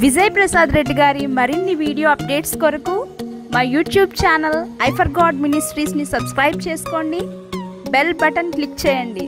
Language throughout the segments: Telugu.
విజయ్ ప్రసాద్ రెడ్డి గారి మరిన్ని వీడియో అప్డేట్స్ కొరకు మా యూట్యూబ్ ఛానల్ ఐఫర్ గాడ్ మినిస్ట్రీస్ని సబ్స్క్రైబ్ చేసుకోండి బెల్ బటన్ క్లిక్ చేయండి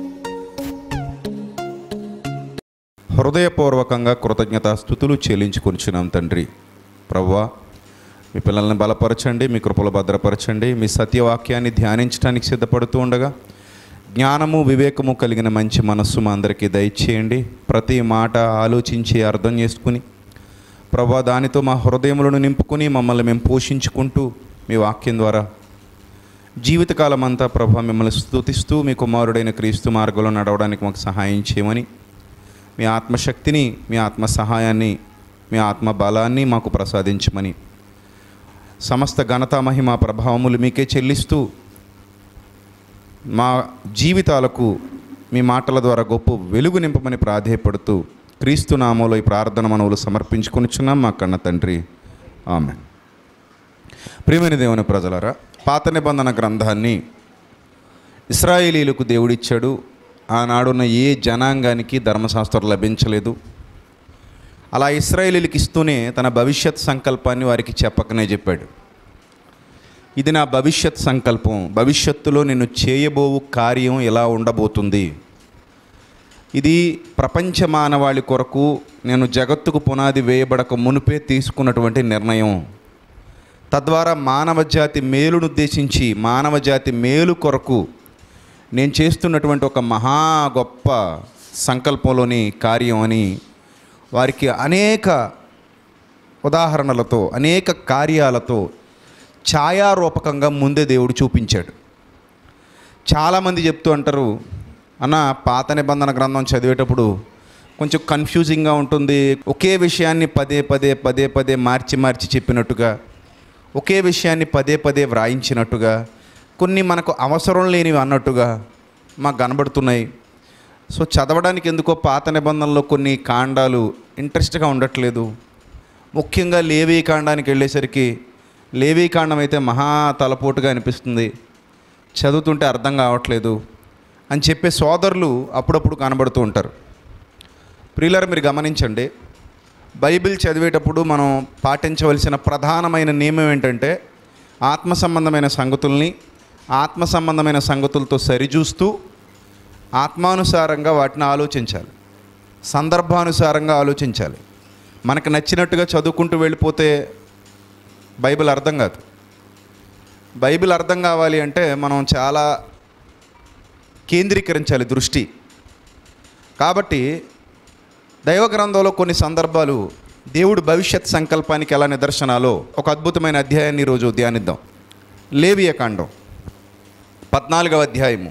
హృదయపూర్వకంగా కృతజ్ఞత స్థుతులు చెల్లించుకొనిచున్నాం తండ్రి ప్రవ్వా మీ పిల్లల్ని బలపరచండి మీ కృపలు భద్రపరచండి మీ సత్యవాక్యాన్ని ధ్యానించడానికి సిద్ధపడుతూ ఉండగా జ్ఞానము వివేకము కలిగిన మంచి మనస్సు మా అందరికీ దయచేయండి ప్రతి మాట ఆలోచించి అర్థం చేసుకుని ప్రభా దానితో మా హృదయములను నింపుకుని మమ్మల్ని మేము పోషించుకుంటూ మీ వాక్యం ద్వారా జీవితకాలం అంతా ప్రభా మిమ్మల్ని స్తుతిస్తూ మీ కుమారుడైన క్రీస్తు మార్గంలో నడవడానికి మాకు సహాయం చేయమని మీ ఆత్మశక్తిని మీ ఆత్మ సహాయాన్ని మీ ఆత్మ బలాన్ని మాకు ప్రసాదించమని సమస్త ఘనత మహిమ ప్రభావములు మీకే చెల్లిస్తూ మా జీవితాలకు మీ మాటల ద్వారా గొప్ప వెలుగు నింపమని ప్రాధేయపడుతూ క్రీస్తు నామంలో ఈ ప్రార్థన మనవులు సమర్పించుకొనిచున్నాం మా కన్న తండ్రి ఆమె ప్రియమైన దేవుని ప్రజలరా పాత నిబంధన గ్రంథాన్ని ఇస్రాయేలీలకు దేవుడిచ్చాడు ఆనాడున్న ఏ జనాంగానికి ధర్మశాస్త్రం లభించలేదు అలా ఇస్రాయేలీలకు ఇస్తూనే తన భవిష్యత్ సంకల్పాన్ని వారికి చెప్పకనే చెప్పాడు ఇది నా భవిష్యత్ సంకల్పం భవిష్యత్తులో నేను చేయబోవు కార్యం ఎలా ఉండబోతుంది ఇది ప్రపంచ మానవాళి కొరకు నేను జగత్తుకు పునాది వేయబడక మునిపే తీసుకున్నటువంటి నిర్ణయం తద్వారా మానవ జాతి మేలును ఉద్దేశించి మానవ జాతి మేలు కొరకు నేను చేస్తున్నటువంటి ఒక మహా గొప్ప సంకల్పంలోని కార్యం అని వారికి అనేక ఉదాహరణలతో అనేక కార్యాలతో ఛాయారూపకంగా ముందే దేవుడు చూపించాడు చాలామంది చెప్తూ అంటారు అన్న పాత నిబంధన గ్రంథం చదివేటప్పుడు కొంచెం కన్ఫ్యూజింగ్గా ఉంటుంది ఒకే విషయాన్ని పదే పదే పదే పదే మార్చి మార్చి చెప్పినట్టుగా ఒకే విషయాన్ని పదే పదే వ్రాయించినట్టుగా కొన్ని మనకు అవసరం లేనివి అన్నట్టుగా మాకు కనబడుతున్నాయి సో చదవడానికి ఎందుకో పాత నిబంధనలో కొన్ని కాండాలు ఇంట్రెస్ట్గా ఉండట్లేదు ముఖ్యంగా లేవీ కాండానికి వెళ్ళేసరికి లేవీ కాండం అయితే మహా తలపోటుగా అనిపిస్తుంది చదువుతుంటే అర్థం కావట్లేదు అని చెప్పే సోదరులు అప్పుడప్పుడు కనబడుతూ ఉంటారు ప్రియులారు మీరు గమనించండి బైబిల్ చదివేటప్పుడు మనం పాటించవలసిన ప్రధానమైన నియమం ఏంటంటే ఆత్మ సంబంధమైన సంగతుల్ని ఆత్మ సంబంధమైన సంగతులతో సరిచూస్తూ ఆత్మానుసారంగా వాటిని ఆలోచించాలి సందర్భానుసారంగా ఆలోచించాలి మనకు నచ్చినట్టుగా చదువుకుంటూ వెళ్ళిపోతే బైబిల్ అర్థం కాదు బైబిల్ అర్థం కావాలి అంటే మనం చాలా కేంద్రీకరించాలి దృష్టి కాబట్టి దైవ గ్రంథంలో కొన్ని సందర్భాలు దేవుడు భవిష్యత్ సంకల్పానికి ఎలా నిదర్శనాలో ఒక అద్భుతమైన అధ్యాయాన్ని ఈరోజు ధ్యానిద్దాం లేవియ కాండం పద్నాలుగవ అధ్యాయము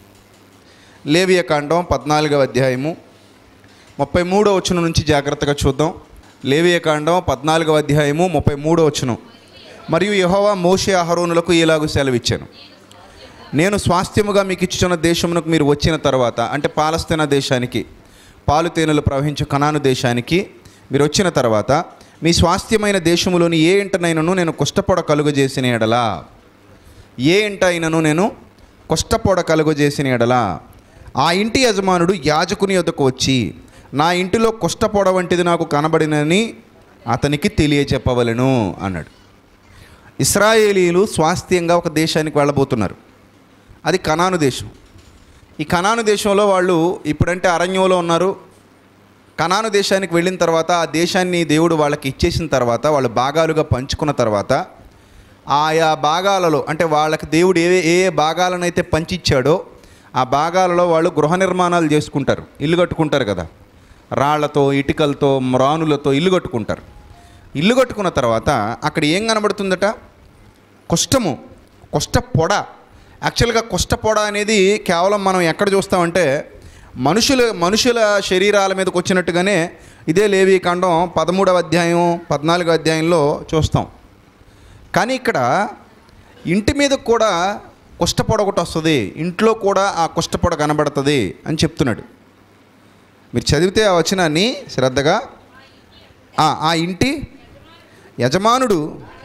లేవియ కాండం పద్నాలుగవ అధ్యాయము ముప్పై మూడో వచనం నుంచి జాగ్రత్తగా చూద్దాం లేవియ కాండం పద్నాలుగవ అధ్యాయము ముప్పై మూడో వచనం మరియు యెహోవా మోషే అహరోనులకు ఇలాగూ సెలవిచ్చాను నేను స్వాస్థ్యముగా మీకు ఇచ్చుచున్న దేశమునకు మీరు వచ్చిన తర్వాత అంటే పాలస్తీనా దేశానికి పాలు తేనెలు ప్రవహించే కనాను దేశానికి మీరు వచ్చిన తర్వాత మీ స్వాస్థ్యమైన దేశములోని ఏ ఇంటనైనను నేను కుష్టపొడ కలుగజేసిన ఎడలా ఏ ఇంట అయినను నేను కుష్టపొడ కలుగజేసిన ఎడలా ఆ ఇంటి యజమానుడు యాజకుని యొద్దకు వచ్చి నా ఇంటిలో కుష్టపొడ వంటిది నాకు కనబడినని అతనికి తెలియచెప్పవలను అన్నాడు ఇస్రాయేలీలు స్వాస్థ్యంగా ఒక దేశానికి వెళ్ళబోతున్నారు అది కనాను దేశం ఈ కనాను దేశంలో వాళ్ళు ఇప్పుడంటే అరణ్యంలో ఉన్నారు కనాను దేశానికి వెళ్ళిన తర్వాత ఆ దేశాన్ని దేవుడు వాళ్ళకి ఇచ్చేసిన తర్వాత వాళ్ళు భాగాలుగా పంచుకున్న తర్వాత ఆయా భాగాలలో అంటే వాళ్ళకి దేవుడు ఏ ఏ ఏ భాగాలనైతే పంచిచ్చాడో ఆ భాగాలలో వాళ్ళు గృహ నిర్మాణాలు చేసుకుంటారు ఇల్లు కట్టుకుంటారు కదా రాళ్లతో ఇటుకలతో మ్రానులతో ఇల్లు కట్టుకుంటారు ఇల్లు కట్టుకున్న తర్వాత అక్కడ ఏం కనబడుతుందట కుష్టము కుష్ట పొడ యాక్చువల్గా కుష్ట పొడ అనేది కేవలం మనం ఎక్కడ చూస్తామంటే మనుషుల మనుషుల శరీరాల మీదకి వచ్చినట్టుగానే ఇదే లేవి కాండం పదమూడవ అధ్యాయం పద్నాలుగో అధ్యాయంలో చూస్తాం కానీ ఇక్కడ ఇంటి మీద కూడా కుష్టపొడ ఒకటి వస్తుంది ఇంట్లో కూడా ఆ కుష్టపొడ కనబడుతుంది అని చెప్తున్నాడు మీరు చదివితే ఆ వచనాన్ని శ్రద్ధగా ఆ ఆ ఇంటి యజమానుడు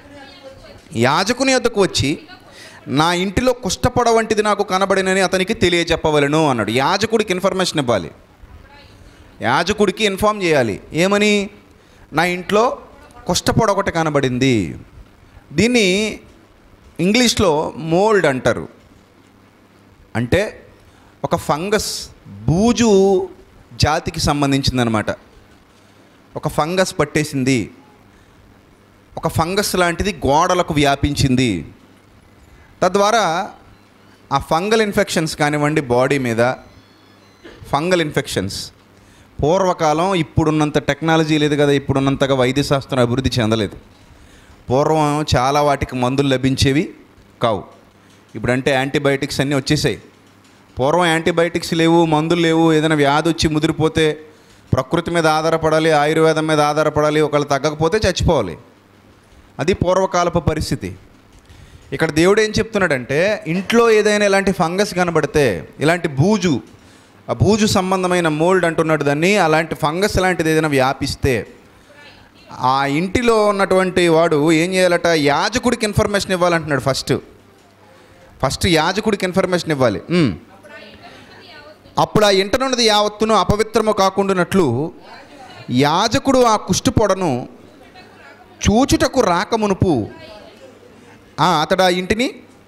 యాజకుని వద్దకు వచ్చి నా ఇంటిలో కుష్టపడ వంటిది నాకు కనబడినని అతనికి తెలియజెప్పవలను అన్నాడు యాజకుడికి ఇన్ఫర్మేషన్ ఇవ్వాలి యాజకుడికి ఇన్ఫామ్ చేయాలి ఏమని నా ఇంట్లో కుష్టపొడ ఒకటి కనబడింది దీన్ని ఇంగ్లీష్లో మోల్డ్ అంటారు అంటే ఒక ఫంగస్ బూజు జాతికి సంబంధించిందనమాట ఒక ఫంగస్ పట్టేసింది ఒక ఫంగస్ లాంటిది గోడలకు వ్యాపించింది తద్వారా ఆ ఫంగల్ ఇన్ఫెక్షన్స్ కానివ్వండి బాడీ మీద ఫంగల్ ఇన్ఫెక్షన్స్ పూర్వకాలం ఇప్పుడున్నంత టెక్నాలజీ లేదు కదా ఇప్పుడున్నంతగా వైద్య శాస్త్రం అభివృద్ధి చెందలేదు పూర్వం చాలా వాటికి మందులు లభించేవి కావు ఇప్పుడంటే యాంటీబయాటిక్స్ అన్నీ వచ్చేసాయి పూర్వం యాంటీబయాటిక్స్ లేవు మందులు లేవు ఏదైనా వ్యాధి వచ్చి ముదిరిపోతే ప్రకృతి మీద ఆధారపడాలి ఆయుర్వేదం మీద ఆధారపడాలి ఒకళ్ళు తగ్గకపోతే చచ్చిపోవాలి అది పూర్వకాలపు పరిస్థితి ఇక్కడ దేవుడు ఏం చెప్తున్నాడంటే ఇంట్లో ఏదైనా ఇలాంటి ఫంగస్ కనబడితే ఇలాంటి బూజు ఆ బూజు సంబంధమైన మోల్డ్ అంటున్నాడు దాన్ని అలాంటి ఫంగస్ లాంటిది ఏదైనా వ్యాపిస్తే ఆ ఇంటిలో ఉన్నటువంటి వాడు ఏం చేయాలట యాజకుడికి ఇన్ఫర్మేషన్ ఇవ్వాలంటున్నాడు ఫస్ట్ ఫస్ట్ యాజకుడికి ఇన్ఫర్మేషన్ ఇవ్వాలి ఉమ్. అప్పుడు ఆ ఇంట నుండి యావత్తును అపవిత్రము కాకుండానట్లు యాజకుడు ఆ కుష్టుపొడను చూచుటకు రాకమునుపు ఆ, అతడు ఆ ఇంటిని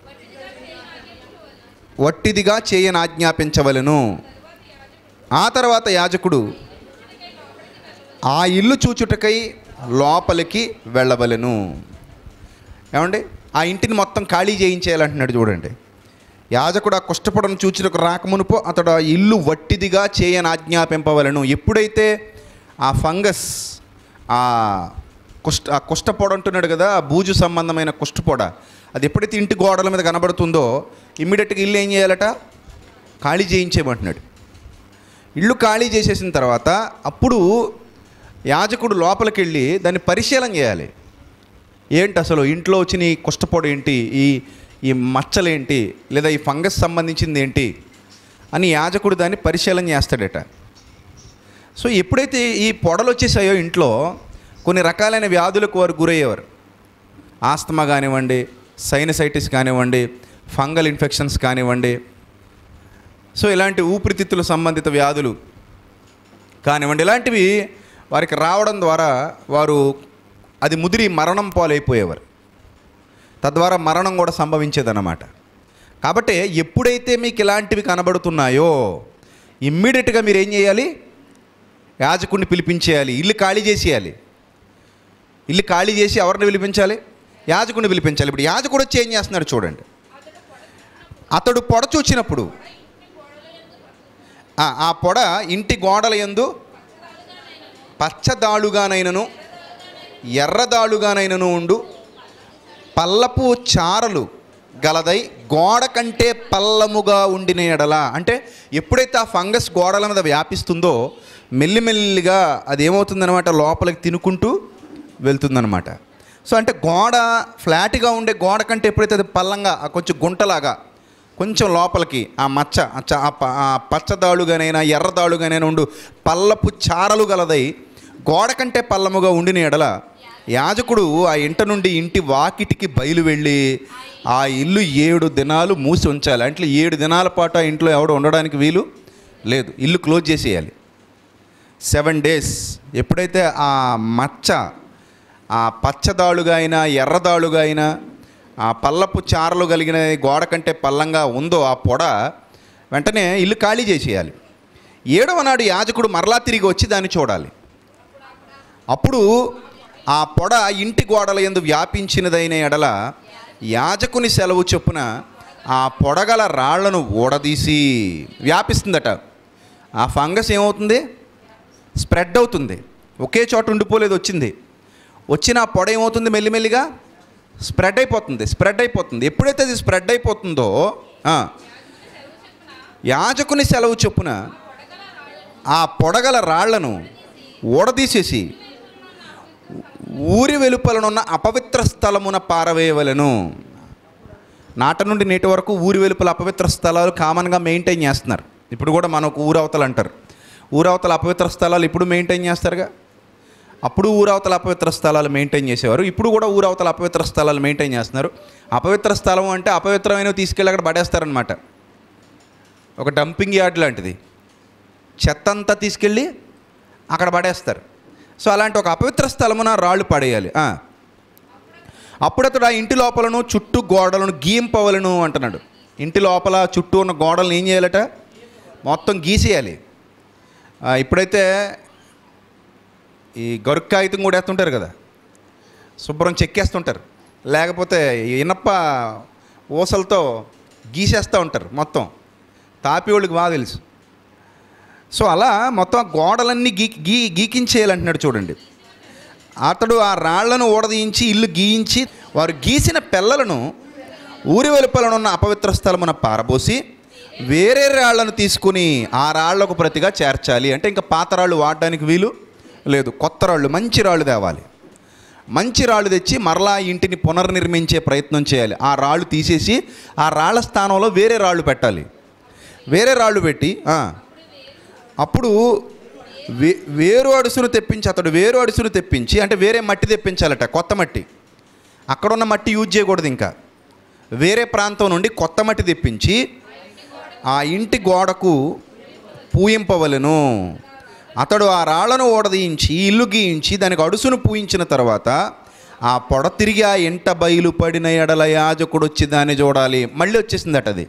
వట్టిదిగా చేయని ఆజ్ఞాపించవలెను ఆ తర్వాత యాజకుడు ఆ ఇల్లు చూచుటకై లోపలికి వెళ్ళవలెను ఏమండి ఆ ఇంటిని మొత్తం ఖాళీ చేయించేయాలంటున్నాడు చూడండి యాజకుడు ఆ కుష్టపడను చూచుటకు రాకమునుపో అతడు ఆ ఇల్లు వట్టిదిగా చేయని ఆజ్ఞాపింపవలను ఎప్పుడైతే ఆ ఫంగస్ ఆ కుష్ట ఆ కుష్టపొడ అంటున్నాడు కదా ఆ బూజు సంబంధమైన కుష్టపొడ అది ఎప్పుడైతే ఇంటి గోడల మీద కనబడుతుందో ఇమ్మీడియట్గా ఇల్లు ఏం చేయాలట ఖాళీ చేయించేయమంటున్నాడు ఇల్లు ఖాళీ చేసేసిన తర్వాత అప్పుడు యాజకుడు లోపలికి వెళ్ళి దాన్ని పరిశీలన చేయాలి ఏంటి అసలు ఇంట్లో వచ్చిన ఈ కుష్టపొడి ఏంటి ఈ ఈ మచ్చలేంటి లేదా ఈ ఫంగస్ సంబంధించింది ఏంటి అని యాజకుడు దాన్ని పరిశీలన చేస్తాడట సో ఎప్పుడైతే ఈ పొడలు వచ్చేసాయో ఇంట్లో కొన్ని రకాలైన వ్యాధులకు వారు గురయ్యేవారు ఆస్తమా కానివ్వండి సైనసైటిస్ కానివ్వండి ఫంగల్ ఇన్ఫెక్షన్స్ కానివ్వండి సో ఇలాంటి ఊపిరితిత్తుల సంబంధిత వ్యాధులు కానివ్వండి ఇలాంటివి వారికి రావడం ద్వారా వారు అది ముదిరి మరణం పాలైపోయేవారు తద్వారా మరణం కూడా సంభవించేదన్నమాట కాబట్టి ఎప్పుడైతే మీకు ఇలాంటివి కనబడుతున్నాయో ఇమ్మీడియట్గా మీరు ఏం చేయాలి యాజకుడిని పిలిపించేయాలి ఇల్లు ఖాళీ చేసేయాలి ఇల్లు ఖాళీ చేసి ఎవరిని పిలిపించాలి యాజకుడిని పిలిపించాలి ఇప్పుడు యాజకుడు వచ్చి ఏం చేస్తున్నాడు చూడండి అతడు పొడ చూచినప్పుడు ఆ, ఆ పొడ ఇంటి గోడల యందు పచ్చదాళుగానైనను ఎర్రదాళుగానైనను ఉండు పల్లపు చారలు గలదై గోడ కంటే పల్లముగా ఉండిన ఎడల అంటే ఎప్పుడైతే ఆ ఫంగస్ గోడల మీద వ్యాపిస్తుందో మెల్లిమెల్లిగా అది ఏమవుతుందన్నమాట లోపలికి తినుకుంటూ వెళ్తుందన్నమాట సో అంటే గోడ ఫ్లాట్గా ఉండే గోడ కంటే ఎప్పుడైతే అది పల్లంగా ఆ కొంచెం గుంటలాగా కొంచెం లోపలికి ఆ మచ్చ ఆ చ- ఆ ప- ఆ పచ్చదాళుగానైనా ఎర్రదాళుగానైనా ఉండు పల్లపు చారలు గలదై గోడ కంటే పల్లముగా ఉండిన ఎడల యాజకుడు ఆ ఇంట నుండి ఇంటి వాకిటికి బయలు వెళ్ళి ఆ ఇల్లు ఏడు దినాలు మూసి ఉంచాలి అంటే ఏడు దినాల పాటు ఆ ఇంట్లో ఎవడు ఉండడానికి వీలు లేదు ఇల్లు క్లోజ్ చేసేయాలి సెవెన్ డేస్ ఎప్పుడైతే ఆ మచ్చ ఆ పచ్చదాళుగా అయినా ఎర్రదాళుగా అయినా ఆ పల్లపు చారలు కలిగిన గోడ కంటే పల్లంగా ఉందో ఆ పొడ వెంటనే ఇల్లు ఖాళీ చేసేయాలి ఏడవ నాడు యాజకుడు మరలా తిరిగి వచ్చి దాన్ని చూడాలి అప్పుడు ఆ పొడ ఇంటి గోడల ఎందు వ్యాపించినదైన ఎడల యాజకుని సెలవు చొప్పున ఆ పొడగల రాళ్లను ఊడదీసి వ్యాపిస్తుందట ఆ ఫంగస్ ఏమవుతుంది స్ప్రెడ్ అవుతుంది ఒకే చోట ఉండిపోలేదు వచ్చింది వచ్చిన ఆ పొడ ఏమవుతుంది మెల్లిమెల్లిగా స్ప్రెడ్ అయిపోతుంది స్ప్రెడ్ అయిపోతుంది ఎప్పుడైతే అది స్ప్రెడ్ అయిపోతుందో ఆ, యాజకుని సెలవు చొప్పున ఆ పొడగల రాళ్లను ఊడదీసేసి ఊరి వెలుపలనున్న అపవిత్ర స్థలమున పారవేయవలెను నాట నుండి నేటి వరకు ఊరి వెలుపల అపవిత్ర స్థలాలు కామన్గా మెయింటైన్ చేస్తున్నారు ఇప్పుడు కూడా మనకు ఊరవతలు అంటారు ఊరవతల అపవిత్ర స్థలాలు ఇప్పుడు మెయింటైన్ చేస్తారుగా అప్పుడు ఊరవతల అపవిత్ర స్థలాలు మెయింటైన్ చేసేవారు ఇప్పుడు కూడా ఊరవతల అపవిత్ర స్థలాలు మెయింటైన్ చేస్తున్నారు అపవిత్ర స్థలం అంటే అపవిత్రమైనవి తీసుకెళ్ళి అక్కడ పడేస్తారనమాట ఒక డంపింగ్ యార్డ్ లాంటిది చెత్త అంతా తీసుకెళ్ళి అక్కడ పడేస్తారు సో అలాంటి ఒక అపవిత్ర స్థలమున రాళ్ళు పడేయాలి ఆ. అప్పుడు అతడు ఆ ఇంటి లోపలను చుట్టూ గోడలను గీయింపవలను అంటున్నాడు ఇంటి లోపల చుట్టూ ఉన్న గోడలను ఏం చేయాలట మొత్తం గీసేయాలి ఆ, ఇప్పుడైతే ఈ గరుక్ కాగితం కూడా వేస్తుంటారు కదా శుభ్రం చెక్కేస్తుంటారు లేకపోతే ఈ ఇనప ఊసలతో గీసేస్తూ ఉంటారు మొత్తం తాపి వాళ్ళకి బాగా తెలుసు సో అలా మొత్తం ఆ గోడలన్నీ గీ గీ గీకించేయాలంటున్నాడు చూడండి అతడు ఆ రాళ్లను ఊడదీయించి ఇల్లు గీయించి వారు గీసిన పిల్లలను ఊరి వెలుపలనున్న అపవిత్ర స్థలమున పారబోసి వేరే రాళ్లను తీసుకుని ఆ రాళ్లకు ప్రతిగా చేర్చాలి అంటే ఇంకా పాత రాళ్ళు వాడడానికి వీలు లేదు కొత్త రాళ్ళు మంచి రాళ్ళు తేవాలి మంచి రాళ్ళు తెచ్చి మరలా ఆ ఇంటిని పునర్నిర్మించే ప్రయత్నం చేయాలి ఆ రాళ్ళు తీసేసి ఆ రాళ్ల స్థానంలో వేరే రాళ్ళు పెట్టాలి వేరే రాళ్ళు పెట్టి ఆ, అప్పుడు వే వేరు అడుసును తెప్పించి అతడు వేరు అడుసును తెప్పించి అంటే వేరే మట్టి తెప్పించాలట కొత్త మట్టి అక్కడ ఉన్న మట్టి యూజ్ చేయకూడదు ఇంకా వేరే ప్రాంతం నుండి కొత్త మట్టి తెప్పించి ఆ ఇంటి గోడకు పూయింపవలెను అతడు ఆ రాళ్లను ఓడదీయించి ఇల్లు గీయించి దానికి అడుసును పూయించిన తర్వాత ఆ పొడ తిరిగి ఆ ఇంట బయలు పడిన ఎడల యాజకుడు వచ్చి దాన్ని చూడాలి మళ్ళీ వచ్చేసిందట అది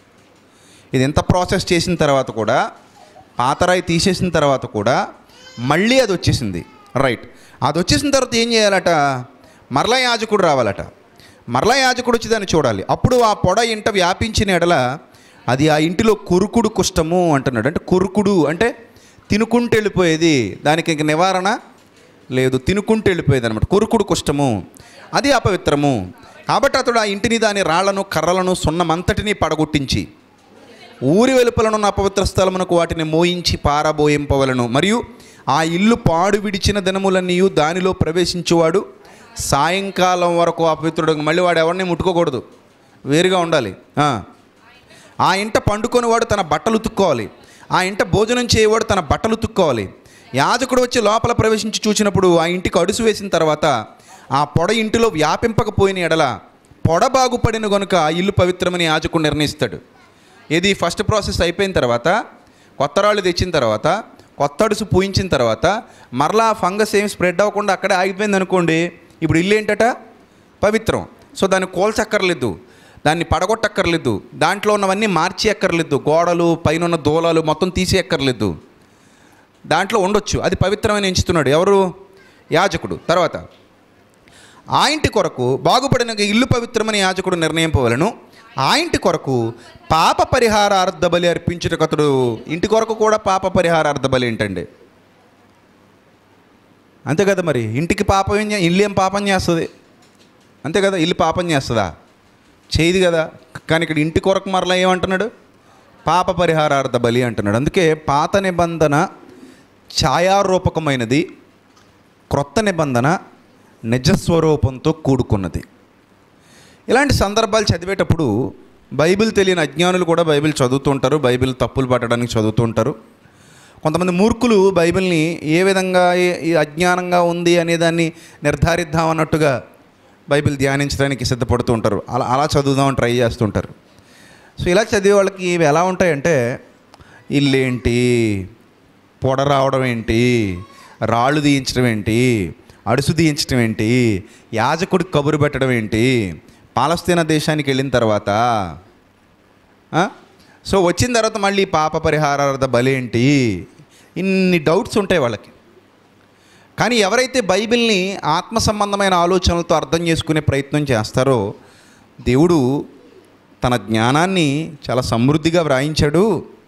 ఇది ఎంత ప్రాసెస్ చేసిన తర్వాత కూడా పాతరాయి తీసేసిన తర్వాత కూడా మళ్ళీ అది వచ్చేసింది రైట్ అది వచ్చేసిన తర్వాత ఏం చేయాలట మరలా యాజకుడు రావాలట మరలా యాజకుడు వచ్చి దాన్ని చూడాలి అప్పుడు ఆ పొడ ఇంట వ్యాపించిన ఎడల అది ఆ ఇంటిలో కురుకుడు కుష్టము అంటున్నాడు అంటే కురుకుడు అంటే తినుకుంటూ వెళ్ళిపోయేది దానికి ఇంక నివారణ లేదు తినుకుంటూ వెళ్ళిపోయేది అనమాట కురుకుడు కుష్టము అది అపవిత్రము కాబట్టి అతడు ఆ ఇంటిని దాని రాళ్లను కర్రలను సున్నమంతటిని పడగొట్టించి ఊరి వెలుపలనున్న అపవిత్ర స్థలమునకు వాటిని మోయించి పారబోయింపవలను మరియు ఆ ఇల్లు పాడు విడిచిన దినములన్నీ దానిలో ప్రవేశించువాడు సాయంకాలం వరకు అపవిత్రుడు మళ్ళీ వాడు ఎవరిని ముట్టుకోకూడదు వేరుగా ఉండాలి ఆ. ఆ ఇంట పండుకొనివాడు తన బట్టలు ఉతుక్కోవాలి ఆ ఇంట భోజనం చేయవాడు తన బట్టలు ఉతుక్కోవాలి యాజకుడు వచ్చి లోపల ప్రవేశించి చూసినప్పుడు ఆ ఇంటికి అడుసు వేసిన తర్వాత ఆ పొడ ఇంటిలో వ్యాపింపకపోయిన ఎడల పొడ బాగుపడిన గనుక ఆ ఇల్లు పవిత్రమని యాజకుడు నిర్ణయిస్తాడు ఇది ఫస్ట్ ప్రాసెస్ అయిపోయిన తర్వాత కొత్త రాళ్ళు తెచ్చిన తర్వాత కొత్త అడుసు పూయించిన తర్వాత మరలా ఆ ఫంగస్ ఏం స్ప్రెడ్ అవ్వకుండా అక్కడే ఆగిపోయింది అనుకోండి ఇప్పుడు ఇల్లు ఏంటట పవిత్రం సో దాన్ని కోల్చక్కర్లేదు దాన్ని పడగొట్టక్కర్లేదు దాంట్లో ఉన్నవన్నీ మార్చి ఎక్కర్లేదు గోడలు పైన ఉన్న దూలాలు మొత్తం తీసి ఎక్కర్లేదు దాంట్లో ఉండొచ్చు అది పవిత్రమైన ఎంచుతున్నాడు ఎవరు యాజకుడు తర్వాత ఆ ఇంటి కొరకు బాగుపడిన ఇల్లు పవిత్రమని యాజకుడు నిర్ణయింపవలను ఆ ఇంటి కొరకు పాప పరిహారార్థ బలి అర్పించుటకు అతడు ఇంటి కొరకు కూడా పాప పరిహారార్థ బలి ఏంటండి అంతే కదా మరి ఇంటికి పాపం ఏం చే- ఇల్లు ఏం పాపం చేస్తుంది అంతే కదా ఇల్లు పాపం చేస్తుందా చేయదు కదా కానీ ఇక్కడ ఇంటి కొరకు మరలా ఏమంటున్నాడు పాప పరిహారార్థ బలి అంటున్నాడు అందుకే పాత నిబంధన ఛాయారూపకమైనది క్రొత్త నిబంధన నిజస్వరూపంతో కూడుకున్నది ఇలాంటి సందర్భాలు చదివేటప్పుడు బైబిల్ తెలియని అజ్ఞానులు కూడా బైబిల్ చదువుతుంటారు బైబిల్ తప్పులు పట్టడానికి చదువుతుంటారు కొంతమంది మూర్ఖులు బైబిల్ని ఏ విధంగా ఏ- ఈ అజ్ఞానంగా ఉంది అనే దాన్ని నిర్ధారిద్దాం అన్నట్టుగా బైబిల్ ధ్యానించడానికి సిద్ధపడుతూ ఉంటారు అలా అలా చదువుదామని ట్రై చేస్తుంటారు సో ఇలా చదివే వాళ్ళకి ఇవి ఎలా ఉంటాయంటే ఇల్లేంటి పొడ రావడం ఏంటి రాళ్ళు తీయించడం ఏంటి అడుసు తీయించడం ఏంటి యాజకుడికి కబురు పెట్టడం ఏంటి పాలస్తీనా దేశానికి వెళ్ళిన తర్వాత ఆ? సో వచ్చిన తర్వాత మళ్ళీ పాప పరిహారార్థ బలి ఏంటి ఇన్ని డౌట్స్ ఉంటాయి వాళ్ళకి కానీ ఎవరైతే బైబిల్ని ఆత్మ సంబంధమైన ఆలోచనలతో అర్థం చేసుకునే ప్రయత్నం చేస్తారో దేవుడు తన జ్ఞానాన్ని చాలా సమృద్ధిగా వ్రాయించాడు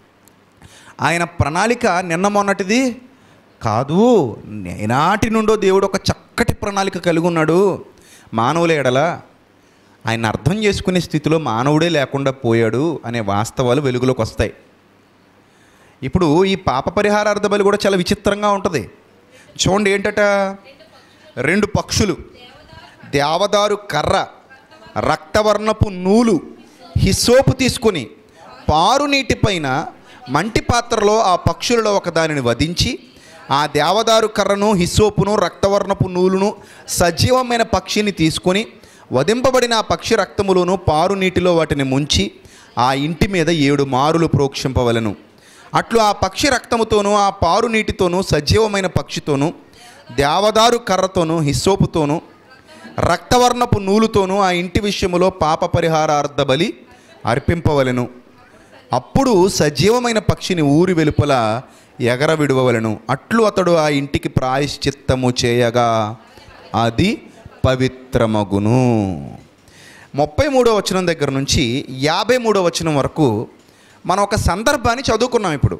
ఆయన ప్రణాళిక నిన్న మొన్నటిది కాదు నేనాటి నుండో దేవుడు ఒక చక్కటి ప్రణాళిక కలిగి ఉన్నాడు మానవుల ఎడల ఆయన అర్థం చేసుకునే స్థితిలో మానవుడే లేకుండా పోయాడు అనే వాస్తవాలు వెలుగులోకి వస్తాయి ఇప్పుడు ఈ పాప పరిహారార్థ బలి కూడా చాలా విచిత్రంగా ఉంటుంది చూడండి ఏంటట రెండు పక్షులు దేవదారు కర్ర రక్తవర్ణపు నూలు హిస్సోపు తీసుకొని పారు నీటిపైన మంటి పాత్రలో ఆ పక్షులలో ఒకదానిని వధించి ఆ దేవదారు కర్రను హిస్సోపును రక్తవర్ణపు నూలును సజీవమైన పక్షిని తీసుకొని వధింపబడిన ఆ పక్షి రక్తములోను పారు నీటిలో వాటిని ముంచి ఆ ఇంటి మీద ఏడు మారులు ప్రోక్షింపవలను అట్లు ఆ పక్షి రక్తముతోనూ ఆ పారు నీటితోనూ సజీవమైన పక్షితోనూ దేవదారు కర్రతోనూ హిస్సోపుతోనూ రక్తవర్ణపు నూలుతోనూ ఆ ఇంటి విషయములో పాప పరిహారార్థ బలి అర్పింపవలెను అప్పుడు సజీవమైన పక్షిని ఊరి వెలుపల ఎగర విడువవలెను అట్లు అతడు ఆ ఇంటికి ప్రాయశ్చిత్తము చేయగా అది పవిత్రమగును ముప్పై మూడో వచనం దగ్గర నుంచి యాభై మూడో వచనం వరకు మనం ఒక సందర్భాన్ని చదువుకున్నాం ఇప్పుడు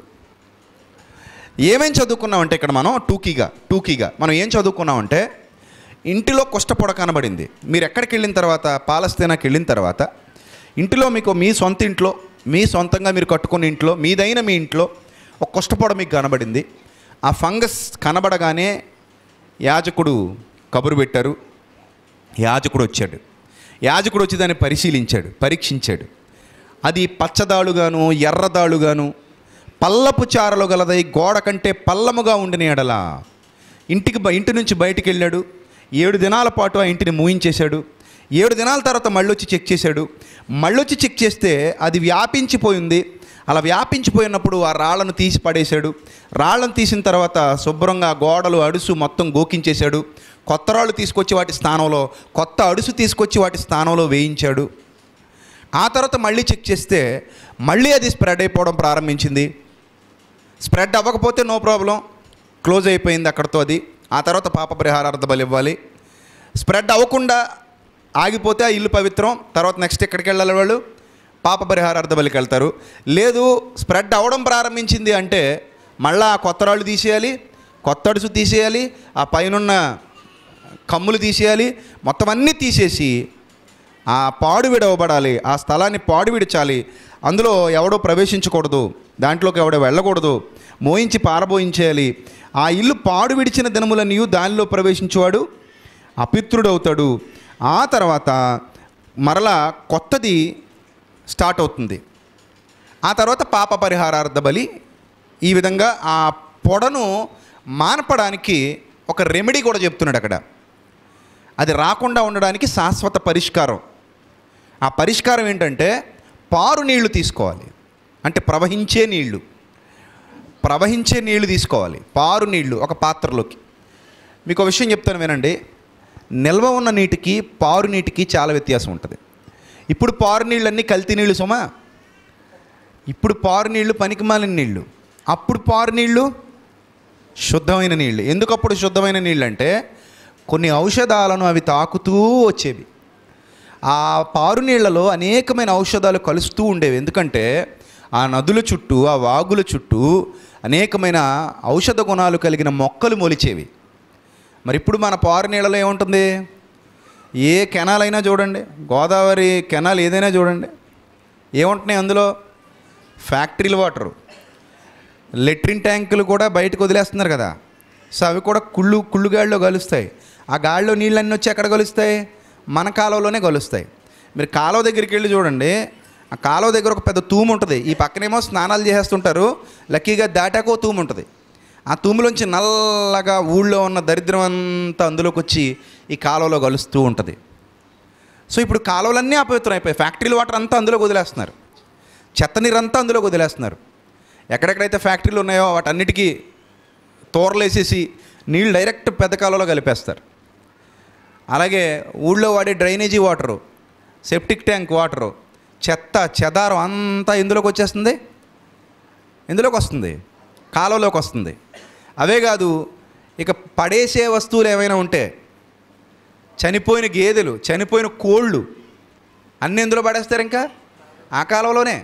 ఏమేం చదువుకున్నామంటే ఇక్కడ మనం టూకీగా టూకీగా మనం ఏం చదువుకున్నామంటే ఇంటిలో కుష్టపొడ కనబడింది మీరు ఎక్కడికి వెళ్ళిన తర్వాత పాలస్తీనాకి వెళ్ళిన తర్వాత ఇంటిలో మీకు మీ సొంత ఇంట్లో మీ సొంతంగా మీరు కట్టుకున్న ఇంట్లో మీదైన మీ ఇంట్లో ఒక కుష్టపొడ మీకు కనబడింది ఆ ఫంగస్ కనబడగానే యాజకుడు కబురు పెట్టారు యాజకుడు వచ్చాడు యాజకుడు వచ్చి దాన్ని పరిశీలించాడు పరీక్షించాడు అది పచ్చదాಳುగాను ఎర్రదాಳುగాను పల్లపు చారలు గలదై గోడ కంటే పల్లముగా ఉండిన ఎడల ఇంటికి బ- ఇంటి నుంచి బయటికి వెళ్ళాడు ఏడు దినాల పాటు ఆ ఇంటిని మూయించేశాడు ఏడు దినాల తర్వాత మళ్ళొచ్చి చెక్ చేశాడు మళ్ళొచ్చి చెక్ చేస్తే అది వ్యాపించిపోయింది అలా వ్యాపించిపోయినప్పుడు ఆ రాళ్లను తీసి పడేశాడు రాళ్లను తీసిన తర్వాత శుభ్రంగా ఆ గోడలు అడుసు మొత్తం గోకించేశాడు కొత్త రాళ్ళు తీసుకొచ్చి వాటి స్థానంలో కొత్త అడుసు తీసుకొచ్చి వాటి స్థానంలో వేయించాడు ఆ తర్వాత మళ్ళీ చెక్ చేస్తే మళ్ళీ అది స్ప్రెడ్ అయిపోవడం ప్రారంభించింది స్ప్రెడ్ అవ్వకపోతే నో ప్రాబ్లం క్లోజ్ అయిపోయింది అక్కడితో అది ఆ తర్వాత పాప పరిహారార్థ బలి ఇవ్వాలి స్ప్రెడ్ అవ్వకుండా ఆగిపోతే ఆ ఇల్లు పవిత్రం తర్వాత నెక్స్ట్ ఎక్కడికి వెళ్ళాలి వాళ్ళు పాప పరిహారార్థ బలికి వెళ్తారు లేదు స్ప్రెడ్ అవ్వడం ప్రారంభించింది అంటే మళ్ళీ ఆ కొత్త రాళ్ళు తీసేయాలి కొత్త అడుసు తీసేయాలి ఆ పైనున్న కమ్ములు తీసేయాలి మొత్తం అన్నీ తీసేసి ఆ పాడు విడవబడాలి ఆ స్థలాన్ని పాడు విడిచాలి అందులో ఎవడో ప్రవేశించకూడదు దాంట్లోకి ఎవడో వెళ్ళకూడదు మోయించి పారబోయించేయాలి ఆ ఇల్లు పాడు విడిచిన దినములన్నీ దానిలో ప్రవేశించేవాడు అపిత్రుడవుతాడు ఆ తర్వాత మరలా కొత్తది స్టార్ట్ అవుతుంది ఆ తర్వాత పాప పరిహారార్థ బలి ఈ విధంగా ఆ పొడను మానపడానికి ఒక రెమెడీ కూడా చెప్తున్నాడు అక్కడ అది రాకుండా ఉండడానికి శాశ్వత పరిష్కారం ఆ పరిష్కారం ఏంటంటే పారు నీళ్లు తీసుకోవాలి అంటే ప్రవహించే నీళ్లు ప్రవహించే నీళ్లు తీసుకోవాలి పారు నీళ్లు ఒక పాత్రలోకి మీకు ఒక విషయం చెప్తాను వినండి నిల్వ ఉన్న నీటికి పారు నీటికి చాలా వ్యత్యాసం ఉంటుంది ఇప్పుడు పారు నీళ్ళన్నీ కల్తీ నీళ్ళు సుమా ఇప్పుడు పారు నీళ్లు పనికిమాలిన నీళ్లు అప్పుడు పారు నీళ్లు శుద్ధమైన నీళ్ళు ఎందుకు అప్పుడు శుద్ధమైన నీళ్ళు అంటే కొన్ని ఔషధాలను అవి తాకుతూ వచ్చేవి ఆ పారు నీళ్లలో అనేకమైన ఔషధాలు కలుస్తూ ఉండేవి ఎందుకంటే ఆ నదుల చుట్టూ ఆ వాగుల చుట్టూ అనేకమైన ఔషధ గుణాలు కలిగిన మొక్కలు మొలిచేవి మరి ఇప్పుడు మన పారు నీళ్ళలో ఏముంటుంది ఏ కెనాల్ అయినా చూడండి గోదావరి కెనాల్ ఏదైనా చూడండి ఏముంటున్నాయి అందులో ఫ్యాక్టరీల వాటరు లెట్రిన్ ట్యాంకులు కూడా బయటకు వదిలేస్తున్నారు కదా సో అవి కూడా కుళ్ళు కుళ్ళు గాడిలో కలుస్తాయి ఆ గాడిలో నీళ్ళన్నీ వచ్చి ఎక్కడ కలుస్తాయి మన కాలువలోనే కలుస్తాయి మీరు కాలువ దగ్గరికి వెళ్ళి చూడండి ఆ కాలువ దగ్గర ఒక పెద్ద తూము ఉంటుంది ఈ పక్కనేమో స్నానాలు చేసేస్తుంటారు లక్కీగా దాటాకో తూము ఉంటుంది ఆ తూములోంచి నల్లగా ఊళ్ళో ఉన్న దరిద్రం అంతా అందులోకి వచ్చి ఈ కాలువలో కలుస్తూ ఉంటుంది సో ఇప్పుడు కాలువలన్నీ అపవిత్రం అయిపోయాయి ఫ్యాక్టరీల వాటర్ అంతా అందులోకి వదిలేస్తున్నారు చెత్త నీరంతా అందులోకి వదిలేస్తున్నారు ఎక్కడెక్కడైతే ఫ్యాక్టరీలు ఉన్నాయో వాటన్నిటికీ తోరలేసేసి నీళ్ళు డైరెక్ట్ పెద్ద కాలువలో కలిపేస్తారు అలాగే ఊళ్ళో వాడే drainage water septic tank water చెత్త చెదారం అంతా ఇందులోకి వచ్చేస్తుంది ఇందులోకి వస్తుంది కాలువలోకి వస్తుంది అవే కాదు ఇక పడేసే వస్తువులు ఏమైనా ఉంటే చనిపోయిన గేదెలు చనిపోయిన కోళ్ళు అన్నీ ఎందులో పడేస్తారు ఇంకా ఆ కాలువలోనే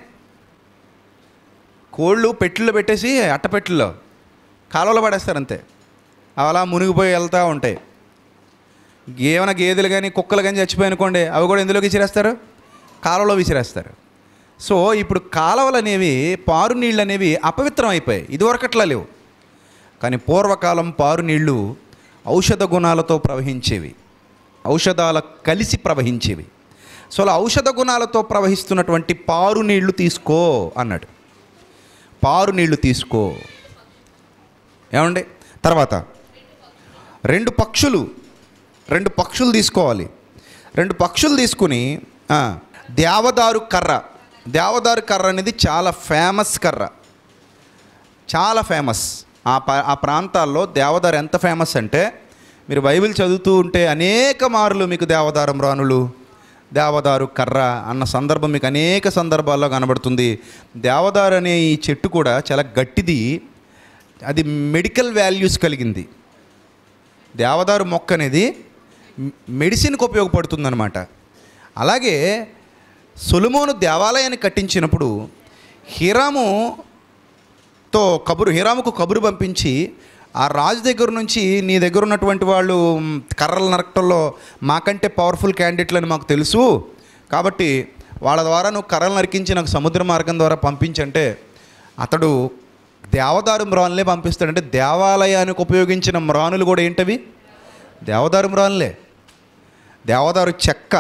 కోళ్ళు పెట్టెల్లో పెట్టేసి అట్టపెట్టెల్లో కాలువలో పడేస్తారు అంతే అవి అలా మునిగిపోయి వెళ్తూ ఉంటాయి ఏమైనా గేదెలు కానీ కుక్కలు కానీ చచ్చిపోయి అనుకోండి అవి కూడా ఎందులోకి విసిరేస్తారు కాలువలో విసిరేస్తారు సో ఇప్పుడు కాలువలు అనేవి పారు నీళ్ళు అనేవి అపవిత్రం అయిపోయాయి ఇదివరకు అట్లా లేవు కానీ పూర్వకాలం పారు నీళ్ళు ఔషధ గుణాలతో ప్రవహించేవి ఔషధాల కలిసి ప్రవహించేవి సో అలా ఔషధ గుణాలతో ప్రవహిస్తున్నటువంటి పారు నీళ్లు తీసుకో అన్నాడు పారు నీళ్లు తీసుకో ఏమండి తర్వాత రెండు పక్షులు రెండు పక్షులు తీసుకోవాలి రెండు పక్షులు తీసుకుని ఆ, దేవదారు కర్ర దేవదారు కర్ర అనేది చాలా ఫేమస్ కర్ర చాలా ఫేమస్ ఆ ప ఆ ప్రాంతాల్లో దేవదారు ఎంత ఫేమస్ అంటే మీరు బైబిల్ చదువుతూ ఉంటే అనేక మార్లు మీకు దేవదారం రాణులు దేవదారు కర్ర అన్న సందర్భం మీకు అనేక సందర్భాల్లో కనబడుతుంది దేవదారు అనే ఈ చెట్టు కూడా చాలా గట్టిది అది మెడికల్ వాల్యూస్ కలిగింది దేవదారు మొక్క అనేది మె- మెడిసిన్కి ఉపయోగపడుతుందన్నమాట అలాగే సొలుమోను దేవాలయాన్ని కట్టించినప్పుడు హీరాముతో కబురు హీరాముకు కబురు పంపించి ఆ రాజు దగ్గర నుంచి నీ దగ్గర ఉన్నటువంటి వాళ్ళు మ్, కర్రలు నరకటంలో మాకంటే పవర్ఫుల్ క్యాండిడేట్లని మాకు తెలుసు కాబట్టి వాళ్ళ ద్వారా నువ్వు కర్రలు నరికించి నాకు సముద్ర మార్గం ద్వారా పంపించంటే అతడు దేవదారు మ్రానులే పంపిస్తాడంటే దేవాలయానికి ఉపయోగించిన మ్రానులు కూడా ఏంటవి దేవదారు మ్రానులే దేవదారు చెక్క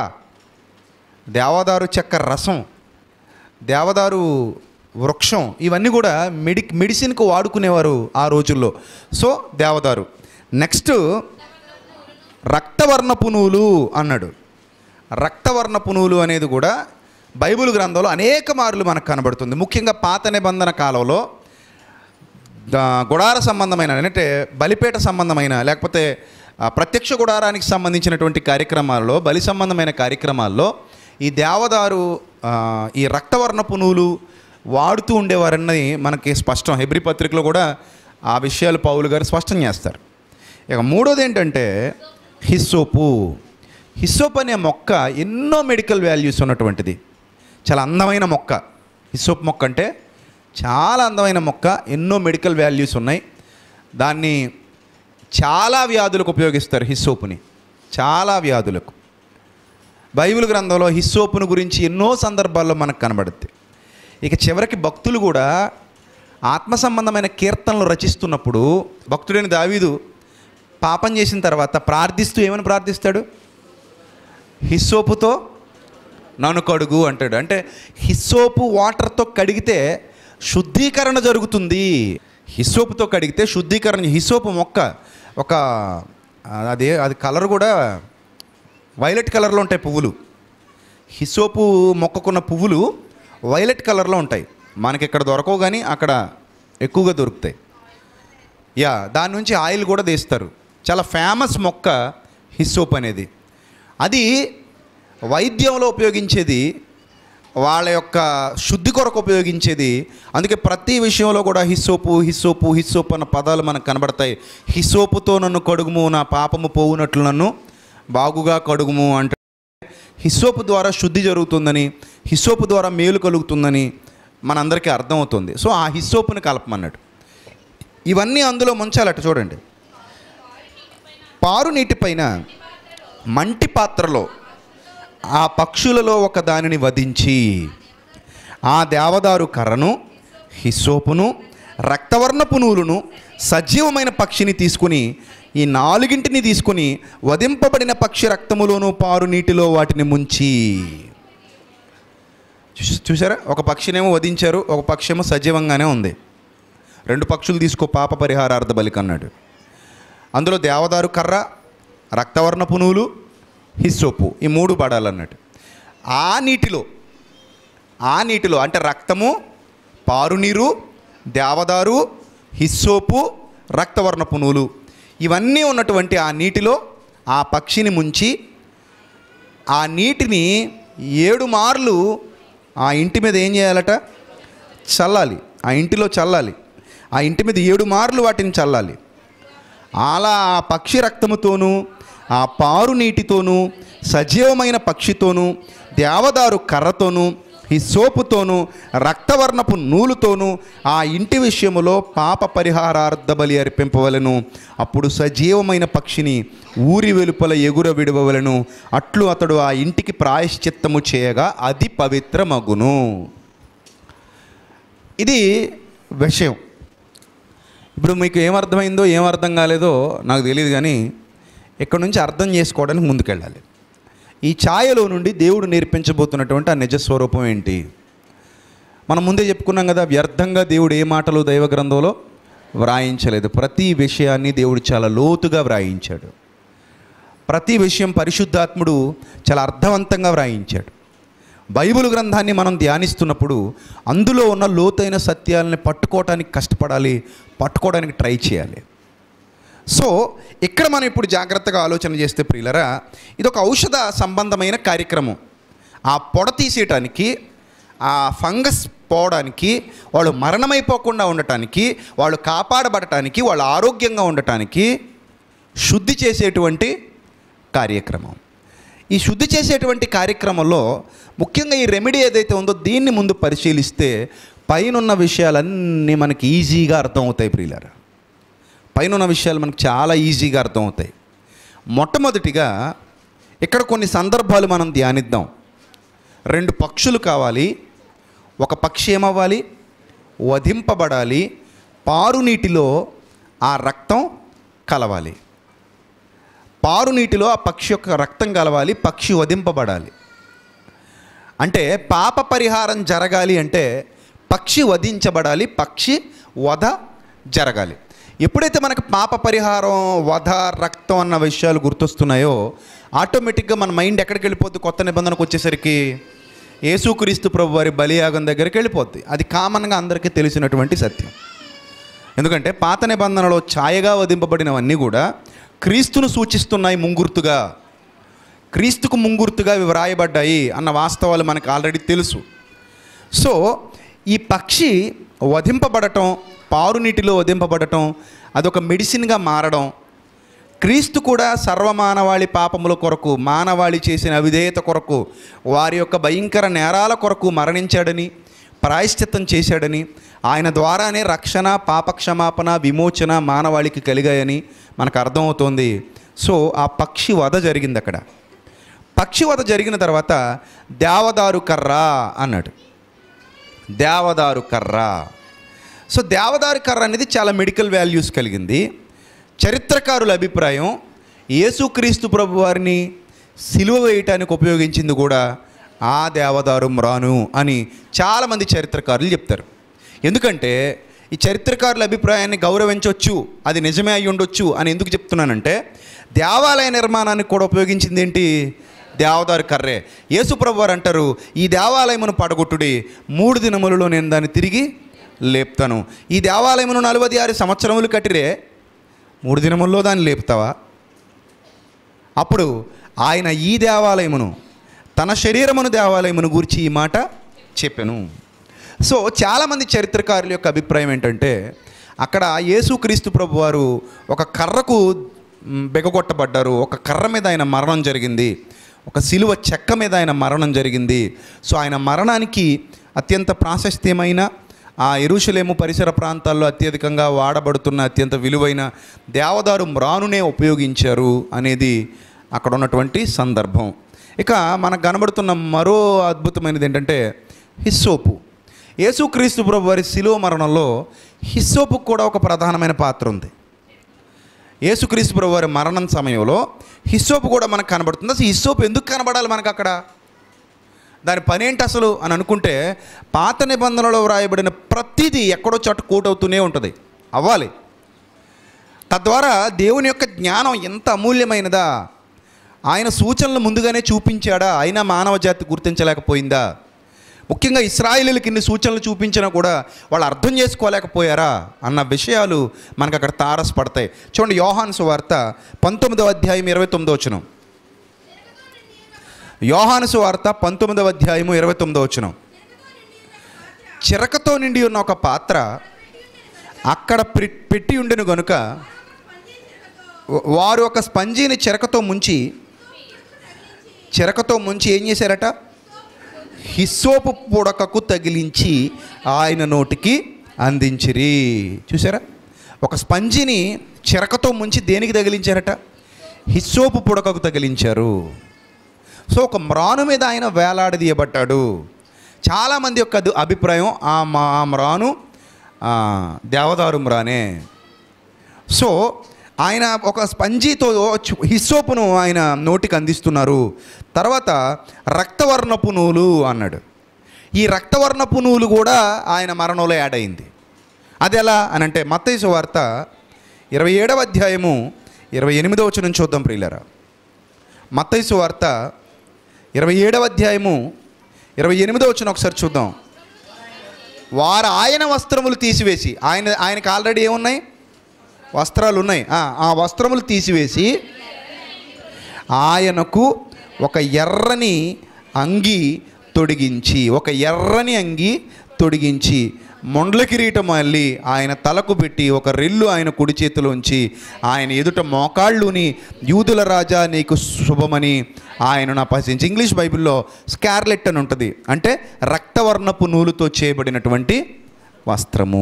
దేవదారు చెక్క రసం దేవదారు వృక్షం ఇవన్నీ కూడా మెడి మెడిసిన్కి వాడుకునేవారు ఆ రోజుల్లో సో దేవదారు నెక్స్ట్ రక్తవర్ణ పునువులు అన్నాడు రక్తవర్ణ పునువులు అనేది కూడా బైబిల్ గ్రంథంలో అనేక మార్లు మనకు కనబడుతుంది ముఖ్యంగా పాత నిబంధన కాలంలో దా- గుడార సంబంధమైన అంటే బలిపేట సంబంధమైన లేకపోతే ఆ, ప్రత్యక్ష గుడారానికి సంబంధించినటువంటి కార్యక్రమాల్లో బలి సంబంధమైన కార్యక్రమాల్లో ఈ దేవదారు ఆ, ఈ రక్తవర్ణ పునువులు వాడుతూ ఉండేవారన్నది మనకి స్పష్టం హెబ్రి పత్రికలో కూడా ఆ విషయాలు పౌలు గారు స్పష్టం చేస్తారు ఇక మూడోది ఏంటంటే హిస్సోపు హిస్సోప్ అనే మొక్క ఎన్నో మెడికల్ వాల్యూస్ ఉన్నటువంటిది చాలా అందమైన మొక్క హిస్సోప్ మొక్క అంటే చాలా అందమైన మొక్క ఎన్నో మెడికల్ వాల్యూస్ ఉన్నాయి దాన్ని చాలా వ్యాధులకు ఉపయోగిస్తారు హిస్సోపుని చాలా వ్యాధులకు బైబిల్ గ్రంథంలో హిస్సోపును గురించి ఎన్నో సందర్భాల్లో మనకు కనబడుద్ది ఇక చివరికి భక్తులు కూడా ఆత్మ సంబంధమైన కీర్తనలు రచిస్తున్నప్పుడు భక్తుడైన దావీదు పాపం చేసిన తర్వాత ప్రార్థిస్తూ ఏమని ప్రార్థిస్తాడు హిస్సోపుతో నన్ను కడుగు అంటాడు అంటే హిస్సోపు వాటర్తో కడిగితే శుద్ధీకరణ జరుగుతుంది హిస్సోపుతో కడిగితే శుద్ధీకరణ హిస్సోపు మొక్క ఒక అదే అది కలర్ కూడా వైలెట్ కలర్లో ఉంటాయి పువ్వులు హిసోపు మొక్కకున్న పువ్వులు వైలెట్ కలర్లో ఉంటాయి మనకి ఇక్కడ దొరకవు కానీ అక్కడ ఎక్కువగా దొరుకుతాయి యా దాని నుంచి ఆయిల్ కూడా తీస్తారు చాలా ఫేమస్ మొక్క హిస్సోప్ అనేది అది వైద్యంలో ఉపయోగించేది వాళ్ళ యొక్క శుద్ధి కొరకు ఉపయోగించేది అందుకే ప్రతి విషయంలో కూడా హిస్సోపు హిస్సోపు హిస్సోపు అన్న పదాలు మనకు కనబడతాయి హిస్సోపుతో నన్ను కడుగుము నా పాపము పోవునట్లు నన్ను బాగుగా కడుగుము అంటే హిస్సోపు ద్వారా శుద్ధి జరుగుతుందని హిస్సోపు ద్వారా మేలు కలుగుతుందని మనందరికీ అర్థమవుతుంది సో ఆ హిస్సోపుని కలపమన్నాడు ఇవన్నీ అందులో ముంచాలట చూడండి పారు నీటిపైన మంటి పాత్రలో ఆ పక్షులలో ఒక దానిని వధించి ఆ దేవదారు కర్రను హిస్సోపును రక్తవర్ణపు నూలును సజీవమైన పక్షిని తీసుకుని ఈ నాలుగింటిని తీసుకుని వధింపబడిన పక్షి రక్తములోను పారు నీటిలో వాటిని ముంచి చూస్- చూసారా ఒక పక్షినేమో వధించారు ఒక పక్షి ఏమో సజీవంగానే ఉంది రెండు పక్షులు తీసుకో పాప పరిహారార్థ బలికి అన్నాడు అందులో దేవదారు కర్ర రక్తవర్ణ పునువులు హిస్సోపు ఈ మూడు పడాలన్నట్టు ఆ నీటిలో ఆ నీటిలో అంటే రక్తము పారునీరు దేవదారు హిస్సోపు రక్తవర్ణ పునువులు ఇవన్నీ ఉన్నటువంటి ఆ నీటిలో ఆ పక్షిని ముంచి ఆ నీటిని ఏడు మార్లు ఆ ఇంటి మీద ఏం చేయాలట చల్లాలి ఆ ఇంటిలో చల్లాలి ఆ ఇంటి మీద ఏడు మార్లు వాటిని చల్లాలి అలా ఆ పక్షి రక్తముతోనూ ఆ పారు నీటితోనూ సజీవమైన పక్షితోనూ దేవదారు కర్రతోనూ ఈ సోపుతోనూ రక్తవర్ణపు నూలుతోనూ ఆ ఇంటి విషయములో పాప పరిహారార్థ బలి అర్పింపవలను అప్పుడు సజీవమైన పక్షిని ఊరి వెలుపల ఎగుర విడవవలను అట్లు అతడు ఆ ఇంటికి ప్రాయశ్చిత్తము చేయగా అది పవిత్రమగును ఇది విషయం ఇప్పుడు మీకు ఏం అర్థమైందో ఏం అర్థం కాలేదో నాకు తెలియదు కానీ ఇక్కడ నుంచి అర్థం చేసుకోవడానికి ముందుకెళ్ళాలి ఈ ఛాయలో నుండి దేవుడు నేర్పించబోతున్నటువంటి ఆ నిజ స్వరూపం ఏంటి మనం ముందే చెప్పుకున్నాం కదా వ్యర్థంగా దేవుడు ఏ మాటలు దైవ గ్రంథంలో వ్రాయించలేదు ప్రతి విషయాన్ని దేవుడు చాలా లోతుగా వ్రాయించాడు ప్రతి విషయం పరిశుద్ధాత్ముడు చాలా అర్థవంతంగా వ్రాయించాడు బైబిల్ గ్రంథాన్ని మనం ధ్యానిస్తున్నప్పుడు అందులో ఉన్న లోతైన సత్యాలని పట్టుకోవడానికి కష్టపడాలి పట్టుకోవడానికి ట్రై చేయాలి సో ఇక్కడ మనం ఇప్పుడు జాగ్రత్తగా ఆలోచన చేస్తే ప్రియులరా ఇది ఒక ఔషధ సంబంధమైన కార్యక్రమం ఆ పొడ తీసేయటానికి ఆ ఫంగస్ పోవడానికి వాళ్ళు మరణమైపోకుండా ఉండటానికి వాళ్ళు కాపాడబడటానికి వాళ్ళు ఆరోగ్యంగా ఉండటానికి శుద్ధి చేసేటువంటి కార్యక్రమం ఈ శుద్ధి చేసేటువంటి కార్యక్రమంలో ముఖ్యంగా ఈ రెమెడీ ఏదైతే ఉందో దీన్ని ముందు పరిశీలిస్తే పైనున్న విషయాలన్నీ మనకి ఈజీగా అర్థమవుతాయి ప్రియులారా పైన విషయాలు మనకు చాలా ఈజీగా అర్థమవుతాయి మొట్టమొదటిగా ఇక్కడ కొన్ని సందర్భాలు మనం ధ్యానిద్దాం రెండు పక్షులు కావాలి ఒక పక్షి ఏమవ్వాలి వధింపబడాలి పారు నీటిలో ఆ రక్తం కలవాలి పారు నీటిలో ఆ పక్షి యొక్క రక్తం కలవాలి పక్షి వధింపబడాలి అంటే పాప పరిహారం జరగాలి అంటే పక్షి వధించబడాలి పక్షి వధ జరగాలి ఎప్పుడైతే మనకు పాప పరిహారం వధ రక్తం అన్న విషయాలు గుర్తొస్తున్నాయో ఆటోమేటిక్గా మన మైండ్ ఎక్కడికి వెళ్ళిపోద్ది కొత్త నిబంధనకు వచ్చేసరికి యేసుక్రీస్తు ప్రభు వారి బలియాగం దగ్గరికి వెళ్ళిపోద్ది అది కామన్గా అందరికీ తెలిసినటువంటి సత్యం ఎందుకంటే పాత నిబంధనలో ఛాయగా వధింపబడినవన్నీ కూడా క్రీస్తును సూచిస్తున్నాయి ముంగుర్తుగా క్రీస్తుకు ముంగుర్తుగా ఇవి వ్రాయబడ్డాయి అన్న వాస్తవాలు మనకు ఆల్రెడీ తెలుసు సో ఈ పక్షి వధింపబడటం పారునీటిలో వధింపబడటం అదొక మెడిసిన్గా మారడం క్రీస్తు కూడా సర్వమానవాళి పాపముల కొరకు మానవాళి చేసిన అవిధేయత కొరకు వారి యొక్క భయంకర నేరాల కొరకు మరణించాడని ప్రాయశ్చిత్తం చేశాడని ఆయన ద్వారానే రక్షణ పాపక్షమాపణ విమోచన మానవాళికి కలిగాయని మనకు అర్థమవుతోంది సో ఆ పక్షి వధ జరిగింది అక్కడ పక్షి వధ జరిగిన తర్వాత దేవదారు కర్ర అన్నాడు దేవదారు కర్ర సో దేవదారు కర్ర అనేది చాలా మెడికల్ వాల్యూస్ కలిగింది చరిత్రకారుల అభిప్రాయం యేసుక్రీస్తు ప్రభు వారిని సిలువ వేయటానికి ఉపయోగించింది కూడా ఆ దేవదారు మ్రాను అని చాలామంది చరిత్రకారులు చెప్తారు ఎందుకంటే ఈ చరిత్రకారుల అభిప్రాయాన్ని గౌరవించవచ్చు అది నిజమే అయి ఉండొచ్చు అని ఎందుకు చెప్తున్నానంటే దేవాలయ నిర్మాణానికి కూడా ఉపయోగించింది ఏంటి దేవదారు కర్రే యేసుప్రభు వారు అంటారు ఈ దేవాలయమును పడగొట్టుడి మూడు దినములలో నేను దాన్ని తిరిగి లేపుతాను ఈ దేవాలయమును నలభై ఆరు సంవత్సరములు కట్టిరే మూడు దినముల్లో దాన్ని లేపుతావా అప్పుడు ఆయన ఈ దేవాలయమును తన శరీరమును దేవాలయమును గురించి ఈ మాట చెప్పాను సో చాలామంది చరిత్రకారుల యొక్క అభిప్రాయం ఏంటంటే అక్కడ యేసుక్రీస్తు ప్రభు వారు ఒక కర్రకు మ్, బెగగొట్టబడ్డారు ఒక కర్ర మీద ఆయన మరణం జరిగింది ఒక సిలువ చెక్క మీద ఆయన మరణం జరిగింది సో ఆయన మరణానికి అత్యంత ప్రాశస్త్యమైన ఆ ఎరుషలేము పరిసర ప్రాంతాల్లో అత్యధికంగా వాడబడుతున్న అత్యంత విలువైన దేవదారు మ్రానునే ఉపయోగించారు అనేది అక్కడ ఉన్నటువంటి సందర్భం ఇక మనకు కనబడుతున్న మరో అద్భుతమైనది ఏంటంటే హిస్సోపు యేసుక్రీస్తు ప్రభు వారి శిలువ మరణంలో హిస్సోపుకు కూడా ఒక ప్రధానమైన పాత్ర ఉంది యేసుక్రీస్తు ప్రభు వారి మరణం సమయంలో హిస్సోపు కూడా మనకు కనబడుతుంది అసలు హిస్సోపు ఎందుకు కనబడాలి మనకు అక్కడ దాని పని ఏంటి అసలు అని అనుకుంటే పాత నిబంధనలో వ్రాయబడిన ప్రతిదీ ఎక్కడో చోట కూటవుతూనే ఉంటుంది అవ్వాలి తద్వారా దేవుని యొక్క జ్ఞానం ఎంత అమూల్యమైనదా ఆయన సూచనలు ముందుగానే చూపించాడా అయినా మానవ జాతి గుర్తించలేకపోయిందా ముఖ్యంగా ఇస్రాయిలీలకి ఇన్ని సూచనలు చూపించినా కూడా వాళ్ళు అర్థం చేసుకోలేకపోయారా అన్న విషయాలు మనకు అక్కడ తారసపడతాయి చూడండి యోహాన్ సువార్త పంతొమ్మిదవ అధ్యాయం ఇరవై తొమ్మిదో వచనం యోహాను సువార్త పంతొమ్మిదవ అధ్యాయము ఇరవై తొమ్మిదో వచనం చిరకతో నిండి ఉన్న ఒక పాత్ర అక్కడ పె- పెట్టి ఉండెను గనుక వ- వారు ఒక స్పంజీని చిరకతో ముంచి చిరకతో ముంచి ఏం చేశారట హిస్సోపు పుడకకు తగిలించి ఆయన నోటికి అందించిరి చూసారా ఒక స్పంజిని చిరకతో ముంచి దేనికి తగిలించారట హిస్సోపు పుడకకు తగిలించారు సో ఒక మ్రాను మీద ఆయన వేలాడదీయబడ్డాడు చాలామంది యొక్క అది అభిప్రాయం ఆ మా ఆ మ్రాను ఆ, దేవదారు మ్రానే సో ఆయన ఒక స్పంజీతో చు- హిస్సోపును ఆయన నోటికి అందిస్తున్నారు తర్వాత రక్తవర్ణపు నూలు అన్నాడు ఈ రక్తవర్ణపు నూలు కూడా ఆయన మరణంలో యాడ్ అయింది అది ఎలా అని అంటే మత్తయి వార్త ఇరవై ఏడవ అధ్యాయము ఇరవై ఎనిమిదవ వచనం చూద్దాం ప్రియులరా మత్తయి వార్త ఇరవై ఏడవ అధ్యాయము ఇరవై ఎనిమిదో వచ్చిన ఒకసారి చూద్దాం వారు ఆయన వస్త్రములు తీసివేసి ఆయన ఆయనకి ఆల్రెడీ ఏమున్నాయి వస్త్రాలు ఉన్నాయి ఆ, ఆ వస్త్రములు తీసివేసి ఆయనకు ఒక ఎర్రని అంగి తొడిగించి ఒక ఎర్రని అంగి తొడిగించి మొండ్ల కిరీటం మళ్ళీ ఆయన తలకు పెట్టి ఒక రెల్లు ఆయన కుడి చేతిలోంచి ఆయన ఎదుట మోకాళ్ళుని యూదుల రాజా నీకు శుభమని ఆయనను అపహసించి ఇంగ్లీష్ బైబిల్లో స్కార్లెట్ అని ఉంటుంది అంటే రక్తవర్ణపు నూలుతో చేయబడినటువంటి వస్త్రము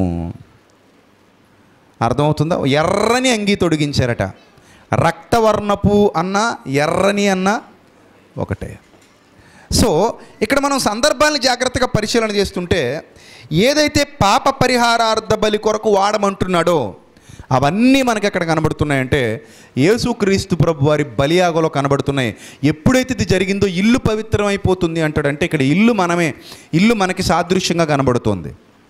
అర్థమవుతుందా ఎర్రని అంగి తొడిగించారట రక్తవర్ణపు అన్న ఎర్రని అన్న ఒకటే సో ఇక్కడ మనం సందర్భాన్ని జాగ్రత్తగా పరిశీలన చేస్తుంటే ఏదైతే పాప పరిహారార్థ బలి కొరకు వాడమంటున్నాడో అవన్నీ మనకి ఎక్కడ కనబడుతున్నాయంటే యేసుక్రీస్తు ప్రభు వారి బలియాగలో కనబడుతున్నాయి ఎప్పుడైతే ఇది జరిగిందో ఇల్లు పవిత్రమైపోతుంది అంటాడంటే ఇక్కడ ఇల్లు మనమే ఇల్లు మనకి సాదృశ్యంగా కనబడుతోంది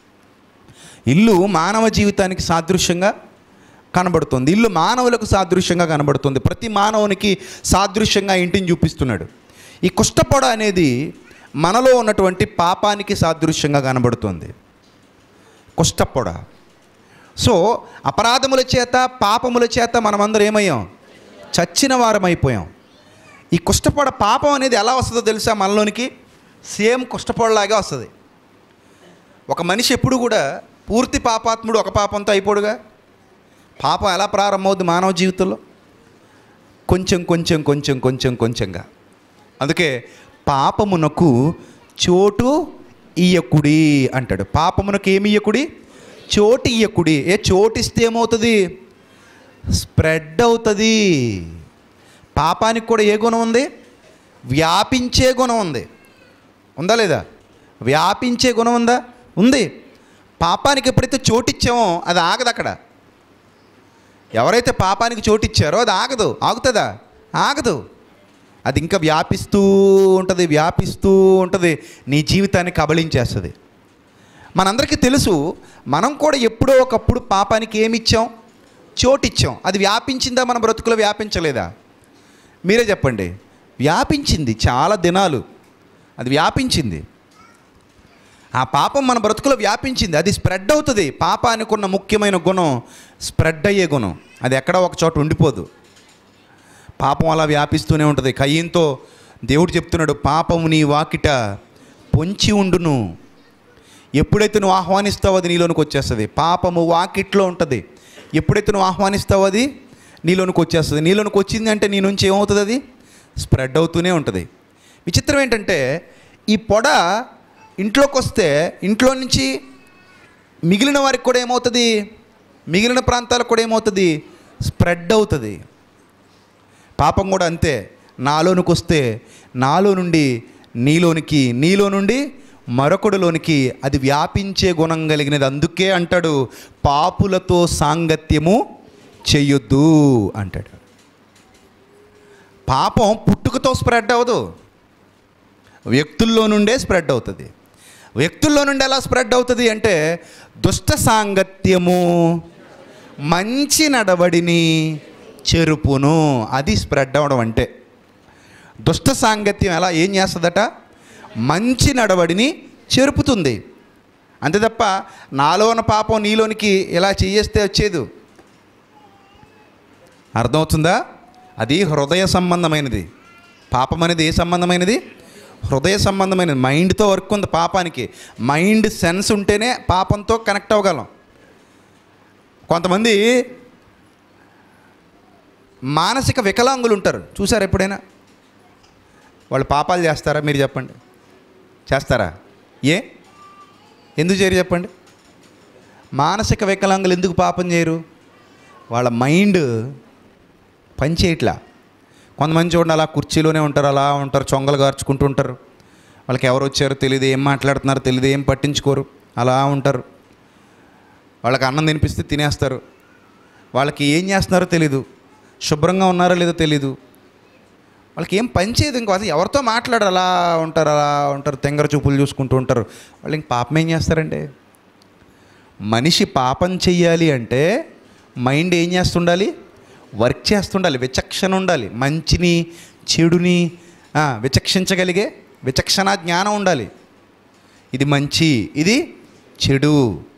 ఇల్లు మానవ జీవితానికి సాదృశ్యంగా కనబడుతుంది ఇల్లు మానవులకు సాదృశ్యంగా కనబడుతుంది ప్రతి మానవునికి సాదృశ్యంగా ఇంటిని చూపిస్తున్నాడు ఈ కుష్టపొడ అనేది మనలో ఉన్నటువంటి పాపానికి సాదృశ్యంగా కనబడుతుంది కుష్టపొడ సో అపరాధముల చేత పాపముల చేత మనమందరం ఏమయ్యాం చచ్చిన వారమైపోయాం ఈ కుష్టపొడ పాపం అనేది ఎలా వస్తుందో తెలుసా మనలోనికి సేమ్ కుష్టపొడలాగా వస్తుంది ఒక మనిషి ఎప్పుడు కూడా పూర్తి పాపాత్ముడు ఒక పాపంతో అయిపోడుగా పాపం ఎలా ప్రారంభమవుద్ది మానవ జీవితంలో కొంచెం కొంచెం కొంచెం కొంచెం కొంచెంగా అందుకే పాపమునకు చోటు ఇయ్యకుడి అంటాడు పాపమునకు ఏమి ఇయ్యకుడి చోటు ఇయ్యకుడి ఏ చోటు ఇస్తే ఏమవుతుంది స్ప్రెడ్ అవుతుంది పాపానికి కూడా ఏ గుణం ఉంది వ్యాపించే గుణం ఉంది ఉందా లేదా వ్యాపించే గుణం ఉందా ఉంది పాపానికి ఎప్పుడైతే చోటిచ్చామో అది ఆగదు అక్కడ ఎవరైతే పాపానికి చోటిచ్చారో అది ఆగదు ఆగుతుందా ఆగదు అది ఇంకా వ్యాపిస్తూ ఉంటుంది వ్యాపిస్తూ ఉంటుంది నీ జీవితాన్ని కబళించేస్తుంది మనందరికీ తెలుసు మనం కూడా ఎప్పుడో ఒకప్పుడు పాపానికి ఏమి ఇచ్చాం చోటిచ్చాం అది వ్యాపించిందా మన బ్రతుకులో వ్యాపించలేదా మీరే చెప్పండి వ్యాపించింది చాలా దినాలు అది వ్యాపించింది ఆ పాపం మన బ్రతుకులో వ్యాపించింది అది స్ప్రెడ్ అవుతుంది పాపానికి ఉన్న ముఖ్యమైన గుణం స్ప్రెడ్ అయ్యే గుణం అది ఎక్కడో ఒక చోట ఉండిపోదు పాపం అలా వ్యాపిస్తూనే ఉంటుంది కయ్యంతో దేవుడు చెప్తున్నాడు పాపము నీ వాకిట పొంచి ఉండును ఎప్పుడైతే నువ్వు ఆహ్వానిస్తావో అది నీలోనికి వచ్చేస్తుంది పాపము వాకిట్లో ఉంటుంది ఎప్పుడైతే నువ్వు ఆహ్వానిస్తావో అది నీలోనికి వచ్చేస్తుంది నీలోనికి వచ్చింది అంటే నీ నుంచి ఏమవుతుంది అది స్ప్రెడ్ అవుతూనే ఉంటుంది విచిత్రం ఏంటంటే ఈ పొడ ఇంట్లోకి వస్తే ఇంట్లో నుంచి మిగిలిన వారికి కూడా ఏమవుతుంది మిగిలిన ప్రాంతాలకు కూడా ఏమవుతుంది స్ప్రెడ్ అవుతుంది పాపం కూడా అంతే నాలోనికి వస్తే నాలో నుండి నీలోనికి నీలో నుండి మరొకడిలోనికి అది వ్యాపించే గుణం కలిగినది అందుకే అంటాడు పాపులతో సాంగత్యము చెయ్యొద్దు అంటాడు పాపం పుట్టుకతో స్ప్రెడ్ అవ్వదు వ్యక్తుల్లో నుండే స్ప్రెడ్ అవుతుంది వ్యక్తుల్లో నుండి ఎలా స్ప్రెడ్ అవుతుంది అంటే దుష్ట సాంగత్యము మంచి నడవడిని చెరుపును అది స్ప్రెడ్ అవ్వడం అంటే దుష్ట సాంగత్యం ఎలా ఏం చేస్తుందట మంచి నడవడిని చెరుపుతుంది అంతే తప్ప నాలో ఉన్న పాపం నీలోనికి ఇలా చేయేస్తే వచ్చేది అర్థమవుతుందా అది హృదయ సంబంధమైనది పాపం అనేది ఏ సంబంధమైనది హృదయ సంబంధమైనది మైండ్తో వర్క్ ఉంది పాపానికి మైండ్ సెన్స్ ఉంటేనే పాపంతో కనెక్ట్ అవ్వగలం కొంతమంది మానసిక వికలాంగులు ఉంటారు చూసారు ఎప్పుడైనా వాళ్ళు పాపాలు చేస్తారా మీరు చెప్పండి చేస్తారా ఏ ఎందుకు చేయరు చెప్పండి మానసిక వికలాంగులు ఎందుకు పాపం చేయరు వాళ్ళ మైండ్ పనిచేయట్లా కొంతమంది చూడండి అలా కుర్చీలోనే ఉంటారు అలా ఉంటారు చొంగలు గార్చుకుంటూ ఉంటారు వాళ్ళకి ఎవరు వచ్చారో తెలియదు ఏం మాట్లాడుతున్నారో తెలియదు ఏం పట్టించుకోరు అలా ఉంటారు వాళ్ళకి అన్నం తినిపిస్తే తినేస్తారు వాళ్ళకి ఏం చేస్తున్నారో తెలీదు శుభ్రంగా ఉన్నారో లేదో తెలీదు వాళ్ళకి ఏం పని చేయదు ఇంకో అసలు ఎవరితో మాట్లాడరు అలా ఉంటారు అలా ఉంటారు తెంగర చూపులు చూసుకుంటూ ఉంటారు వాళ్ళు ఇంక పాపం ఏం చేస్తారండి మనిషి పాపం చెయ్యాలి అంటే మైండ్ ఏం చేస్తుండాలి వర్క్ చేస్తుండాలి విచక్షణ ఉండాలి మంచిని చెడుని ఆ, విచక్షించగలిగే విచక్షణ జ్ఞానం ఉండాలి ఇది మంచి ఇది చెడు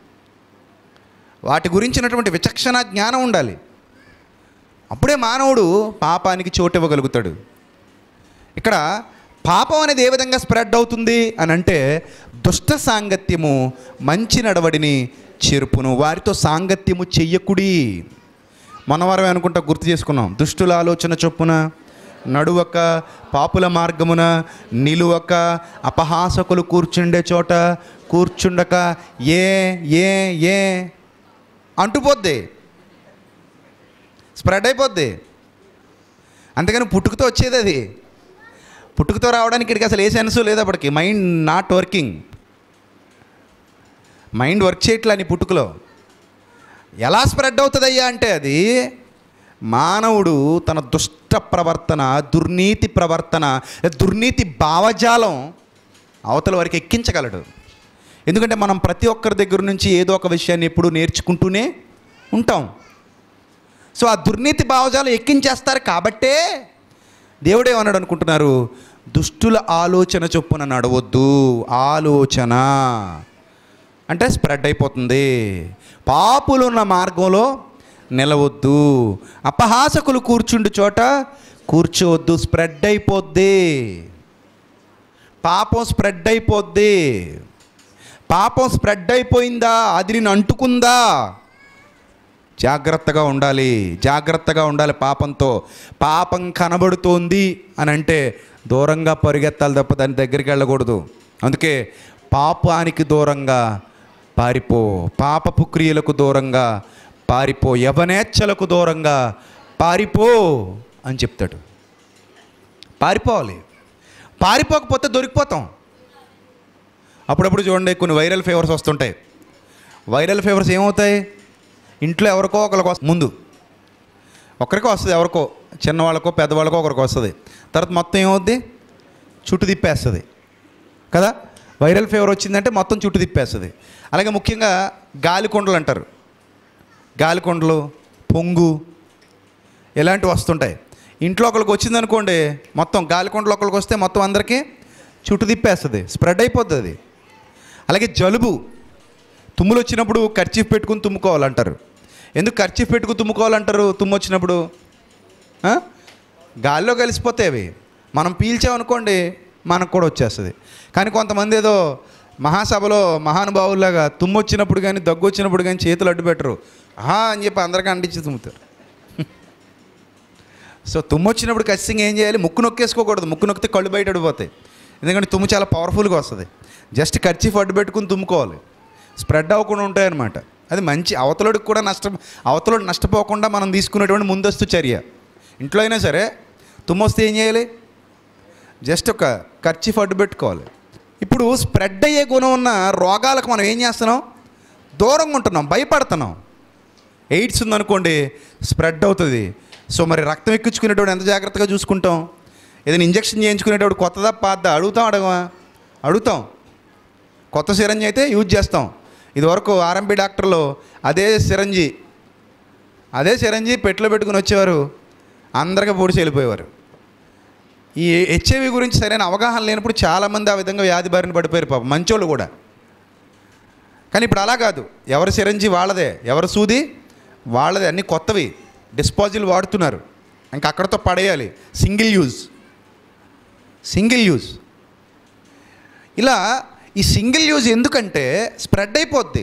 వాటి గురించినటువంటి విచక్షణ జ్ఞానం ఉండాలి అప్పుడే మానవుడు పాపానికి చోటు ఇవ్వగలుగుతాడు ఇక్కడ పాపం అనేది ఏ విధంగా స్ప్రెడ్ అవుతుంది అని అంటే దుష్ట సాంగత్యము మంచి నడవడిని చెరుపును వారితో సాంగత్యము చెయ్యకుడి మనవారమే అనుకుంటా గుర్తు చేసుకున్నాం దుష్టుల ఆలోచన చొప్పున నడువక పాపుల మార్గమున నిలువక అపహాసకులు కూర్చుండే చోట కూర్చుండక ఏ ఏ ఏ అంటుపోద్ది స్ప్రెడ్ అయిపోద్ది అంతేగాని పుట్టుకతో వచ్చేది అది పుట్టుకతో రావడానికి ఇక్కడికి అసలు ఏ సెన్స్ లేదు అప్పటికి mind not working mind work చేయట్లే నీ పుట్టుకలో ఎలా స్ప్రెడ్ అవుతుందయ్యా అంటే అది మానవుడు తన దుష్ట ప్రవర్తన దుర్నీతి ప్రవర్తన దుర్నీతి భావజాలం అవతల వరకు ఎక్కించగలడు ఎందుకంటే మనం ప్రతి ఒక్కరి దగ్గర నుంచి ఏదో ఒక విషయాన్ని ఎప్పుడూ నేర్చుకుంటూనే ఉంటాం సో ఆ దుర్నీతి భావజాలం ఎక్కించేస్తారు కాబట్టే దేవుడు ఏమన్నాడు అనుకుంటున్నారు దుష్టుల ఆలోచన చొప్పున నడవద్దు ఆలోచన అంటే స్ప్రెడ్ అయిపోతుంది పాపులున్న మార్గంలో నిలవద్దు అపహాసకులు కూర్చుండు చోట కూర్చోవద్దు స్ప్రెడ్ అయిపోద్ది పాపం స్ప్రెడ్ అయిపోద్ది పాపం స్ప్రెడ్ అయిపోయిందా అది నేను అంటుకుందా జాగ్రత్తగా ఉండాలి జాగ్రత్తగా ఉండాలి పాపంతో పాపం కనబడుతోంది అని అంటే దూరంగా పరిగెత్తాలి తప్ప దాని దగ్గరికి వెళ్ళకూడదు అందుకే పాపానికి దూరంగా పారిపో పాపపు క్రియలకు దూరంగా పారిపో యవనేచ్ఛలకు దూరంగా పారిపో అని చెప్తాడు పారిపోవాలి పారిపోకపోతే దొరికిపోతాం అప్పుడప్పుడు చూడండి కొన్ని వైరల్ ఫీవర్స్ వస్తుంటాయి వైరల్ ఫీవర్స్ ఏమవుతాయి ఇంట్లో ఎవరికో ఒకరికి వస్తుంది ముందు ఒకరికి వస్తుంది ఎవరికో చిన్నవాళ్ళకో పెద్దవాళ్ళకో ఒకరికి వస్తుంది తర్వాత మొత్తం ఏమవుద్ది చుట్టు తిప్పేస్తుంది కదా వైరల్ ఫీవర్ వచ్చిందంటే మొత్తం చుట్టు తిప్పేస్తుంది అలాగే ముఖ్యంగా గాలికొండలు అంటారు గాలికొండలు పొంగు ఇలాంటివి వస్తుంటాయి ఇంట్లో ఒకరికి వచ్చిందనుకోండి మొత్తం గాలికొండలు ఒకరికి వస్తే మొత్తం అందరికీ చుట్టు తిప్పేస్తుంది స్ప్రెడ్ అయిపోతుంది అది అలాగే జలుబు తుమ్ములు వచ్చినప్పుడు ఖర్చీఫ్ పెట్టుకుని తుమ్ముకోవాలంటారు ఎందుకు ఖర్చీఫ్ పెట్టుకుని తుమ్ముకోవాలంటారు తుమ్ము వచ్చినప్పుడు ఆ? గాల్లో కలిసిపోతాయి అవి మనం పీల్చామనుకోండి మనకు కూడా వచ్చేస్తుంది కానీ కొంతమంది ఏదో మహాసభలో మహానుభావుల్లాగా తుమ్ము వచ్చినప్పుడు కానీ దగ్గు వచ్చినప్పుడు కానీ చేతులు అడ్డు పెట్టరు ఆహా అని చెప్పి అందరికీ అంటించి తుమ్ముతారు సో తుమ్ము వచ్చినప్పుడు ఖచ్చితంగా ఏం చేయాలి ముక్కు నొక్కేసుకోకూడదు ముక్కు నొక్కితే కళ్ళు బయట అడిపోతాయి ఎందుకంటే తుమ్ము చాలా పవర్ఫుల్గా వస్తుంది జస్ట్ ఖర్చీఫ్ అడ్డు పెట్టుకుని తుమ్ముకోవాలి స్ప్రెడ్ అవ్వకుండా ఉంటాయన్నమాట అది మంచి అవతలుడికి కూడా నష్టం అవతలుడు నష్టపోకుండా మనం తీసుకునేటువంటి ముందస్తు చర్య ఇంట్లో అయినా సరే తుమ్ము వస్తే ఏం చేయాలి జస్ట్ ఒక ఖర్చీఫ్ అడ్డు పెట్టుకోవాలి ఇప్పుడు స్ప్రెడ్ అయ్యే గుణం ఉన్న రోగాలకు మనం ఏం చేస్తున్నాం దూరంగా ఉంటున్నాం భయపడుతున్నాం ఎయిడ్స్ ఉందనుకోండి స్ప్రెడ్ అవుతుంది సో మరి రక్తం ఎక్కించుకునేటప్పుడు ఎంత జాగ్రత్తగా చూసుకుంటాం ఏదైనా ఇంజక్షన్ చేయించుకునేటప్పుడు కొత్తదా పాతదా అడుగుతాం అడగమా అడుగుతాం కొత్త సిరంజి అయితే యూజ్ చేస్తాం ఇదివరకు ఆర్ఎంపీ డాక్టర్లు అదే సిరంజి అదే సిరంజి పెట్టులో పెట్టుకుని వచ్చేవారు అందరికీ పొడిచి వెళ్ళిపోయేవారు ఈ హెచ్ఐవి గురించి సరైన అవగాహన లేనప్పుడు చాలామంది ఆ విధంగా వ్యాధి బారిన పడిపోయారు పాపం మంచోళ్ళు కూడా కానీ ఇప్పుడు అలా కాదు ఎవరి సిరంజి వాళ్ళదే ఎవరి సూది వాళ్ళదే అన్నీ కొత్తవి డిస్పాజిల్ వాడుతున్నారు ఇంకా అక్కడతో పడేయాలి సింగిల్ యూజ్ సింగిల్ యూజ్ ఇలా ఈ సింగిల్ యూజ్ ఎందుకంటే స్ప్రెడ్ అయిపోద్ది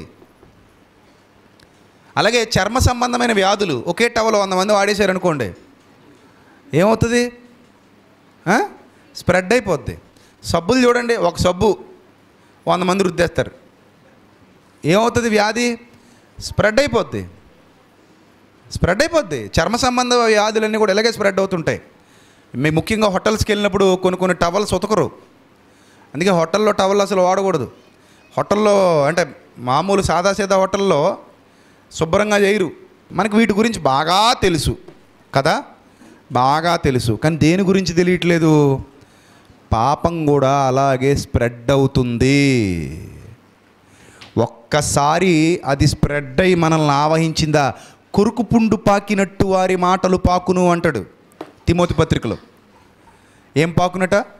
అలాగే చర్మ సంబంధమైన వ్యాధులు ఒకే టవల్ వంద మంది వాడేశారు అనుకోండి ఏమవుతుంది ఆ? స్ప్రెడ్ అయిపోద్ది సబ్బులు చూడండి ఒక సబ్బు వంద మంది రుద్దేస్తారు ఏమవుతుంది వ్యాధి స్ప్రెడ్ అయిపోద్ది స్ప్రెడ్ అయిపోద్ది చర్మ సంబంధ వ్యాధులన్నీ కూడా ఇలాగే స్ప్రెడ్ అవుతుంటాయి మేము ముఖ్యంగా హోటల్స్కి వెళ్ళినప్పుడు కొన్ని కొన్ని టవల్స్ ఉతకరు అందుకే హోటల్లో టవల్ అసలు వాడకూడదు హోటల్లో అంటే మామూలు సాదాసీదా హోటల్లో శుభ్రంగా చేయరు మనకి వీటి గురించి బాగా తెలుసు కదా బాగా తెలుసు కానీ దేని గురించి తెలియట్లేదు పాపం కూడా అలాగే స్ప్రెడ్ అవుతుంది ఒక్కసారి అది స్ప్రెడ్ అయి మనల్ని ఆవహించిందా కురుకు పుండు పాకినట్టు వారి మాటలు పాకును అంటాడు తిమోతి పత్రికలో ఏం పాకునట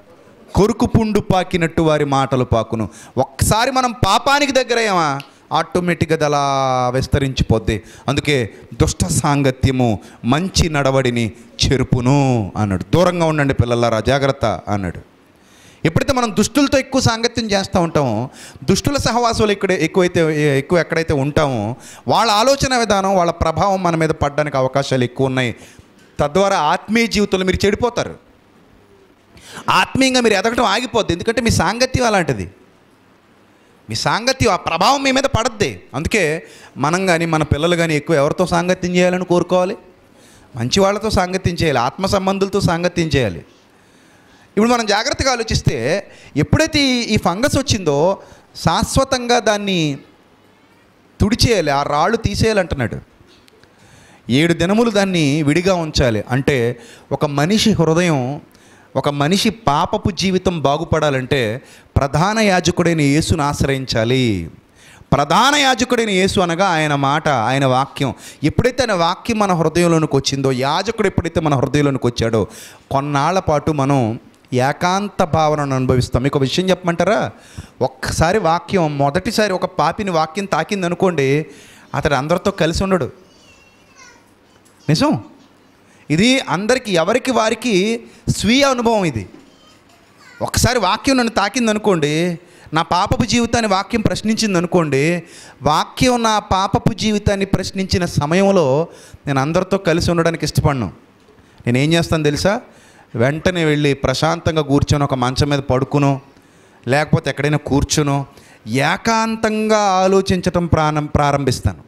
కొరుకు పుండు పాకినట్టు వారి మాటలు పాకును ఒక్కసారి మనం పాపానికి దగ్గరయ్యామా ఆటోమేటిక్గా అది అలా విస్తరించిపోద్ది అందుకే దుష్ట సాంగత్యము మంచి నడవడిని చెరుపును అన్నాడు దూరంగా ఉండండి పిల్లలారా జాగ్రత్త అన్నాడు ఎప్పుడైతే మనం దుష్టులతో ఎక్కువ సాంగత్యం చేస్తూ ఉంటామో దుష్టుల సహవాసాలు ఇక్కడ ఎక్కువైతే ఎక్కువ ఎక్కడైతే ఉంటామో వాళ్ళ ఆలోచన విధానం వాళ్ళ ప్రభావం మన మీద పడడానికి అవకాశాలు ఎక్కువ ఉన్నాయి తద్వారా ఆత్మీయ జీవితంలో మీరు చెడిపోతారు ఆత్మీయంగా మీరు ఎదగటం ఆగిపోద్ది ఎందుకంటే మీ సాంగత్యం అలాంటిది మీ సాంగత్యం ఆ ప్రభావం మీ మీద పడద్ది అందుకే మనం కానీ మన పిల్లలు కానీ ఎక్కువ ఎవరితో సాంగత్యం చేయాలని కోరుకోవాలి మంచి వాళ్ళతో సాంగత్యం చేయాలి ఆత్మ సంబంధులతో సాంగత్యం చేయాలి ఇప్పుడు మనం జాగ్రత్తగా ఆలోచిస్తే ఎప్పుడైతే ఈ- ఈ ఫంగస్ వచ్చిందో శాశ్వతంగా దాన్ని తుడిచేయాలి ఆ రాళ్ళు తీసేయాలంటున్నాడు ఏడు దినములు దాన్ని విడిగా ఉంచాలి అంటే ఒక మనిషి హృదయం ఒక మనిషి పాపపు జీవితం బాగుపడాలంటే ప్రధాన యాజకుడైన యేసును ఆశ్రయించాలి ప్రధాన యాజకుడైన యేసు అనగా ఆయన మాట ఆయన వాక్యం ఎప్పుడైతే ఆయన వాక్యం మన హృదయంలోనికి వచ్చిందో యాజకుడు ఎప్పుడైతే మన హృదయంలోనికి వచ్చాడో కొన్నాళ్ల పాటు మనం ఏకాంత భావనను అనుభవిస్తాం మీకు ఒక విషయం చెప్పమంటారా ఒక్కసారి వాక్యం మొదటిసారి ఒక పాపిని వాక్యం తాకింది అనుకోండి అతడు అందరితో కలిసి ఉండడు నిజం ఇది అందరికి ఎవరికి వారికి స్వీయ అనుభవం ఇది ఒకసారి వాక్యం నన్ను తాకింది అనుకోండి నా పాపపు జీవితాన్ని వాక్యం ప్రశ్నించింది అనుకోండి వాక్యం నా పాపపు జీవితాన్ని ప్రశ్నించిన సమయంలో నేను అందరితో కలిసి ఉండడానికి ఇష్టపడను నేను ఏం చేస్తాను తెలుసా వెంటనే వెళ్ళి ప్రశాంతంగా కూర్చొని ఒక మంచం మీద పడుకునో లేకపోతే ఎక్కడైనా కూర్చునో ఏకాంతంగా ఆలోచించటం ప్రారం ప్రారంభిస్తాను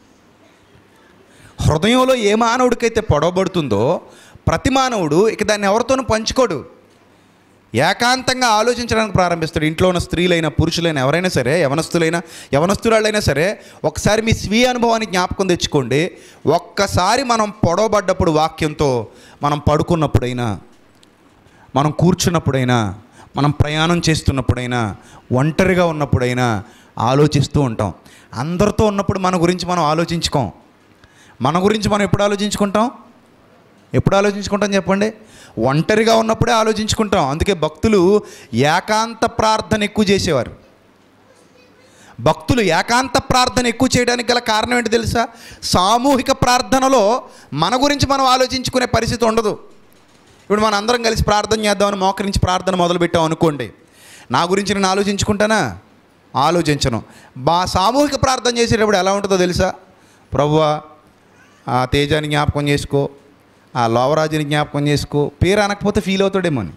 హృదయంలో ఏ మానవుడికైతే పొడవబడుతుందో ప్రతి మానవుడు ఇక దాన్ని ఎవరితోనూ పంచుకోడు ఏకాంతంగా ఆలోచించడానికి ప్రారంభిస్తాడు ఇంట్లో ఉన్న స్త్రీలైన పురుషులైన ఎవరైనా సరే యవనస్తులైనా యవనస్తురాళ్ళైనా సరే ఒకసారి మీ స్వీయ అనుభవాన్ని జ్ఞాపకం తెచ్చుకోండి ఒక్కసారి మనం పొడవబడ్డప్పుడు వాక్యంతో మనం పడుకున్నప్పుడైనా మనం కూర్చున్నప్పుడైనా మనం ప్రయాణం చేస్తున్నప్పుడైనా ఒంటరిగా ఉన్నప్పుడైనా ఆలోచిస్తూ ఉంటాం అందరితో ఉన్నప్పుడు మన గురించి మనం ఆలోచించుకోం మన గురించి మనం ఎప్పుడు ఆలోచించుకుంటాం ఎప్పుడు ఆలోచించుకుంటాం చెప్పండి ఒంటరిగా ఉన్నప్పుడే ఆలోచించుకుంటాం అందుకే భక్తులు ఏకాంత ప్రార్థన ఎక్కువ చేసేవారు భక్తులు ఏకాంత ప్రార్థన ఎక్కువ చేయడానికి గల కారణం ఏంటి తెలుసా సామూహిక ప్రార్థనలో మన గురించి మనం ఆలోచించుకునే పరిస్థితి ఉండదు ఇప్పుడు మనం అందరం కలిసి ప్రార్థన చేద్దామని మోకరించి ప్రార్థన మొదలుపెట్టాం అనుకోండి నా గురించి నేను ఆలోచించుకుంటానా ఆలోచించను బా సామూహిక ప్రార్థన చేసేటప్పుడు ఎలా ఉంటుందో తెలుసా ప్రభువా ఆ తేజాని జ్ఞాపకం చేసుకో ఆ లోవరాజుని జ్ఞాపకం చేసుకో పేరు అనకపోతే ఫీల్ అవుతాడేమో అని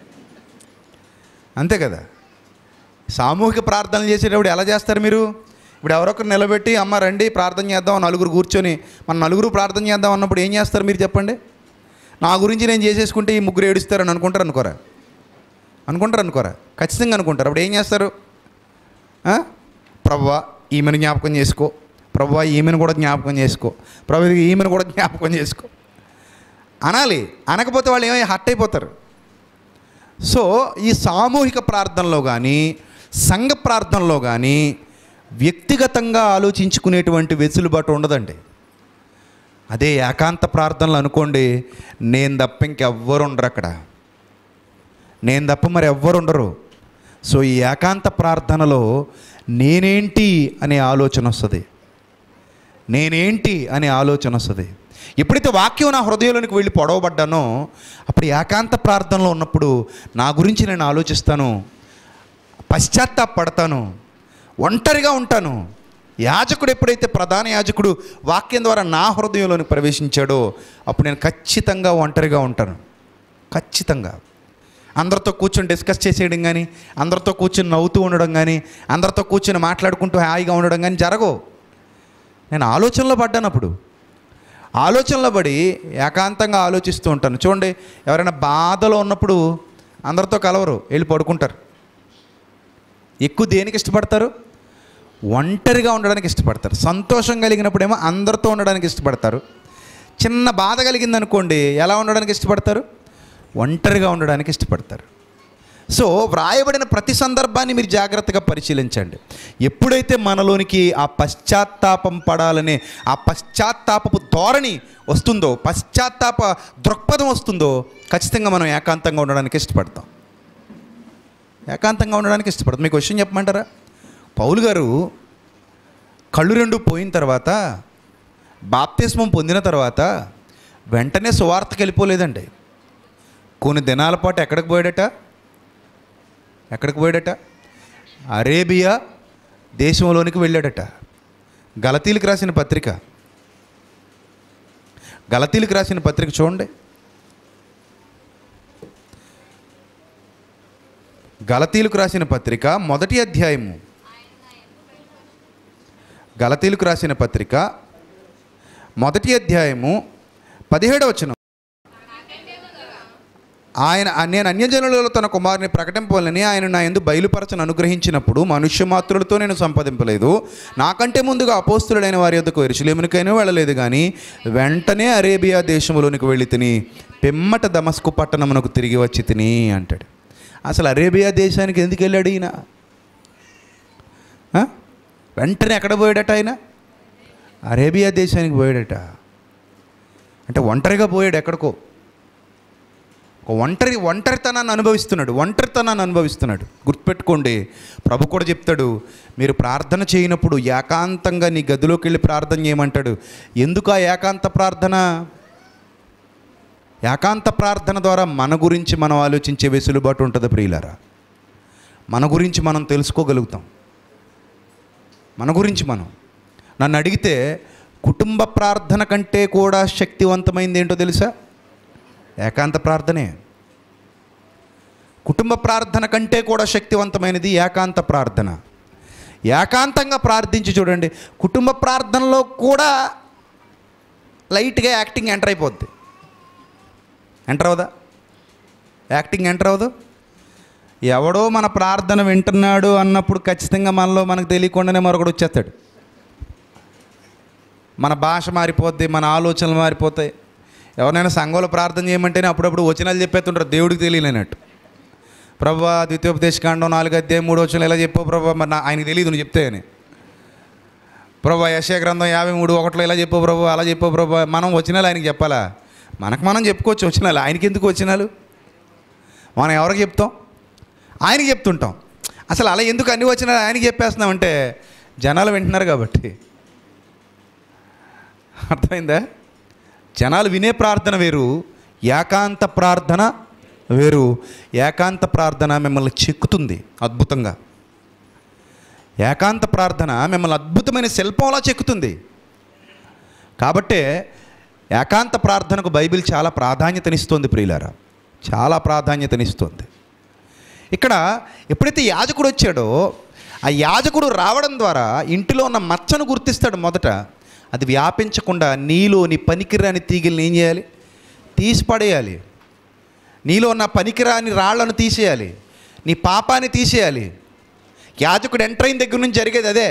అంతే కదా సామూహిక ప్రార్థనలు చేసేటప్పుడు ఎలా చేస్తారు మీరు ఇప్పుడు ఎవరొకరు నిలబెట్టి అమ్మ రండి ప్రార్థన చేద్దాం నలుగురు కూర్చొని మన నలుగురు ప్రార్థన చేద్దాం అన్నప్పుడు ఏం చేస్తారు మీరు చెప్పండి నా గురించి నేను చేసేసుకుంటే ఈ ముగ్గురు ఏడుస్తారని అనుకుంటారు అనుకోరా అనుకుంటారు అనుకోరా ఖచ్చితంగా అనుకుంటారు అప్పుడు ఏం చేస్తారు ఆ? ప్రభువా ఈమెను జ్ఞాపకం చేసుకో ప్రభువా ఈమెను కూడా జ్ఞాపకం చేసుకో ప్రభు ఈమెను కూడా జ్ఞాపకం చేసుకో అనాలి అనకపోతే వాళ్ళు ఏమై హట్ అయిపోతారు సో ఈ సామూహిక ప్రార్థనలో కానీ సంఘ ప్రార్థనలో కానీ వ్యక్తిగతంగా ఆలోచించుకునేటువంటి వెసులుబాటు ఉండదండి అదే ఏకాంత ప్రార్థనలు అనుకోండి నేను తప్ప ఇంకెవ్వరు ఉండరు అక్కడ నేను తప్ప మరి ఎవ్వరు ఉండరు సో ఈ ఏకాంత ప్రార్థనలో నేనేంటి అనే ఆలోచన వస్తుంది నేనేంటి అనే ఆలోచన వస్తుంది ఎప్పుడైతే వాక్యం నా హృదయంలోనికి వెళ్ళి పొడవబడ్డానో అప్పుడు ఏకాంత ప్రార్థనలో ఉన్నప్పుడు నా గురించి నేను ఆలోచిస్తాను పశ్చాత్తాపడతాను ఒంటరిగా ఉంటాను యాజకుడు ఎప్పుడైతే ప్రధాన యాజకుడు వాక్యం ద్వారా నా హృదయంలోనికి ప్రవేశించాడో అప్పుడు నేను ఖచ్చితంగా ఒంటరిగా ఉంటాను ఖచ్చితంగా అందరితో కూర్చొని డిస్కస్ చేసేయడం కానీ అందరితో కూర్చొని నవ్వుతూ ఉండడం కానీ అందరితో కూర్చొని మాట్లాడుకుంటూ హాయిగా ఉండడం కానీ జరగవు నేను ఆలోచనలో పడ్డాను అప్పుడు ఆలోచనలో పడి ఏకాంతంగా ఆలోచిస్తూ ఉంటాను చూడండి ఎవరైనా బాధలో ఉన్నప్పుడు అందరితో కలవరు వెళ్ళి పడుకుంటారు ఎక్కువ దేనికి ఇష్టపడతారు ఒంటరిగా ఉండడానికి ఇష్టపడతారు సంతోషం కలిగినప్పుడేమో అందరితో ఉండడానికి ఇష్టపడతారు చిన్న బాధ కలిగింది అనుకోండి ఎలా ఉండడానికి ఇష్టపడతారు ఒంటరిగా ఉండడానికి ఇష్టపడతారు సో వ్రాయబడిన ప్రతి సందర్భాన్ని మీరు జాగ్రత్తగా పరిశీలించండి ఎప్పుడైతే మనలోనికి ఆ పశ్చాత్తాపం పడాలనే ఆ పశ్చాత్తాపపు ధోరణి వస్తుందో పశ్చాత్తాప దృక్పథం వస్తుందో ఖచ్చితంగా మనం ఏకాంతంగా ఉండడానికి ఇష్టపడతాం ఏకాంతంగా ఉండడానికి ఇష్టపడదు మీకు విషయం చెప్పమంటారా పౌలు గారు కళ్ళు రెండు పోయిన తర్వాత బాప్తిస్మం పొందిన తర్వాత వెంటనే సువార్తకి వెళ్ళిపోలేదండి కొన్ని దినాల పాటు ఎక్కడికి పోయాడట ఎక్కడికి పోయాడట అరేబియా దేశంలోనికి వెళ్ళాడట గలతీలకు రాసిన పత్రిక గలతీలకు రాసిన పత్రిక చూడండి గలతీలకు రాసిన పత్రిక మొదటి అధ్యాయము గలతీలకు రాసిన పత్రిక మొదటి అధ్యాయము పదిహేడవ వచనం ఆయన నేను అన్యజనులలో తన కుమారుని ప్రకటింపాలని ఆయన నా ఎందు బయలుపరచను అనుగ్రహించినప్పుడు మనుష్య మాత్రులతో నేను సంపాదింపలేదు నాకంటే ముందుగా అపోస్తులైన వారి యొద్దకు ఎరుసలేమునికైనా వెళ్ళలేదు కానీ వెంటనే అరేబియా దేశంలోనికి వెళ్ళి తిని పిమ్మట దమస్కు పట్టణమునకు తిరిగి వచ్చి తిని అంటాడు అసలు అరేబియా దేశానికి ఎందుకు వెళ్ళాడు ఈయన ఆ? వెంటనే ఎక్కడ పోయాడట ఆయన అరేబియా దేశానికి పోయాడట అంటే ఒంటరిగా పోయాడు ఎక్కడికో ఒక ఒంటరి ఒంటరితనాన్ని అనుభవిస్తున్నాడు ఒంటరితనాన్ని అనుభవిస్తున్నాడు గుర్తుపెట్టుకోండి ప్రభు కూడా చెప్తాడు మీరు ప్రార్థన చేయనప్పుడు ఏకాంతంగా నీ గదిలోకి వెళ్ళి ప్రార్థన చేయమంటాడు ఎందుకు ఆ ఏకాంత ప్రార్థన ఏకాంత ప్రార్థన ద్వారా మన గురించి మనం ఆలోచించే వెసులుబాటు ఉంటుంది ప్రియులారా మన గురించి మనం తెలుసుకోగలుగుతాం మన గురించి మనం నన్ను అడిగితే కుటుంబ ప్రార్థన కంటే కూడా శక్తివంతమైంది ఏంటో తెలుసా ఏకాంత ప్రార్థనే కుటుంబ ప్రార్థన కంటే కూడా శక్తివంతమైనది ఏకాంత ప్రార్థన ఏకాంతంగా ప్రార్థించి చూడండి కుటుంబ ప్రార్థనలో కూడా లైట్గా యాక్టింగ్ ఎంటర్ అయిపోద్ది ఎంటర్ అవుదా యాక్టింగ్ ఎంటర్ అవ్వదు ఎవడో మన ప్రార్థన వింటున్నాడు అన్నప్పుడు ఖచ్చితంగా మనలో మనకు తెలియకుండానే మరొకడు వచ్చేస్తాడు మన భాష మారిపోద్ది మన ఆలోచనలు మారిపోతాయి ఎవరైనా సంఘంలో ప్రార్థన చేయమంటేనే అప్పుడప్పుడు వచనాలు చెప్పేస్తుంటారు దేవుడికి తెలియలేనట్టు ప్రభా ద్వితీయోపదేశకాండం నాలుగు అధ్యాయం మూడు వచనాలు ఎలా చెప్పావు ప్రభా మరి నా ఆయనకి తెలియదు నువ్వు చెప్తే అని ప్రభా యశయ గ్రంథం యాభై మూడు ఒకటిలో ఎలా చెప్పావు ప్రభు అలా చెప్పావు ప్రభు మనం వచనాలు ఆయనకి చెప్పాలా మనకు మనం చెప్పుకోవచ్చు వచనాలు ఆయనకి ఎందుకు వచనాలు మనం ఎవరికి చెప్తాం ఆయనకి చెప్తుంటాం అసలు అలా ఎందుకు అన్ని వచనాలు ఆయనకి చెప్పేస్తున్నామంటే జనాలు వింటున్నారు కాబట్టి అర్థమైందా జనాలు వినే ప్రార్థన వేరు ఏకాంత ప్రార్థన వేరు ఏకాంత ప్రార్థన మిమ్మల్ని చెక్కుతుంది అద్భుతంగా ఏకాంత ప్రార్థన మిమ్మల్ని అద్భుతమైన శిల్పంలా చెక్కుతుంది కాబట్టే ఏకాంత ప్రార్థనకు బైబిల్ చాలా ప్రాధాన్యతనిస్తుంది ప్రియులారా చాలా ప్రాధాన్యతనిస్తుంది ఇక్కడ ఎప్పుడైతే యాజకుడు వచ్చాడో ఆ యాజకుడు రావడం ద్వారా ఇంటిలో ఉన్న మచ్చను గుర్తిస్తాడు మొదట అది వ్యాపించకుండా నీలోని పనికిరాని తీగల్ని ఏం చేయాలి తీసి పడేయాలి నీలో ఉన్న పనికిరాని రాళ్లను తీసేయాలి నీ పాపాన్ని తీసేయాలి యాజకుడు ఎంటర్ అయిన దగ్గర నుంచి జరిగేది అదే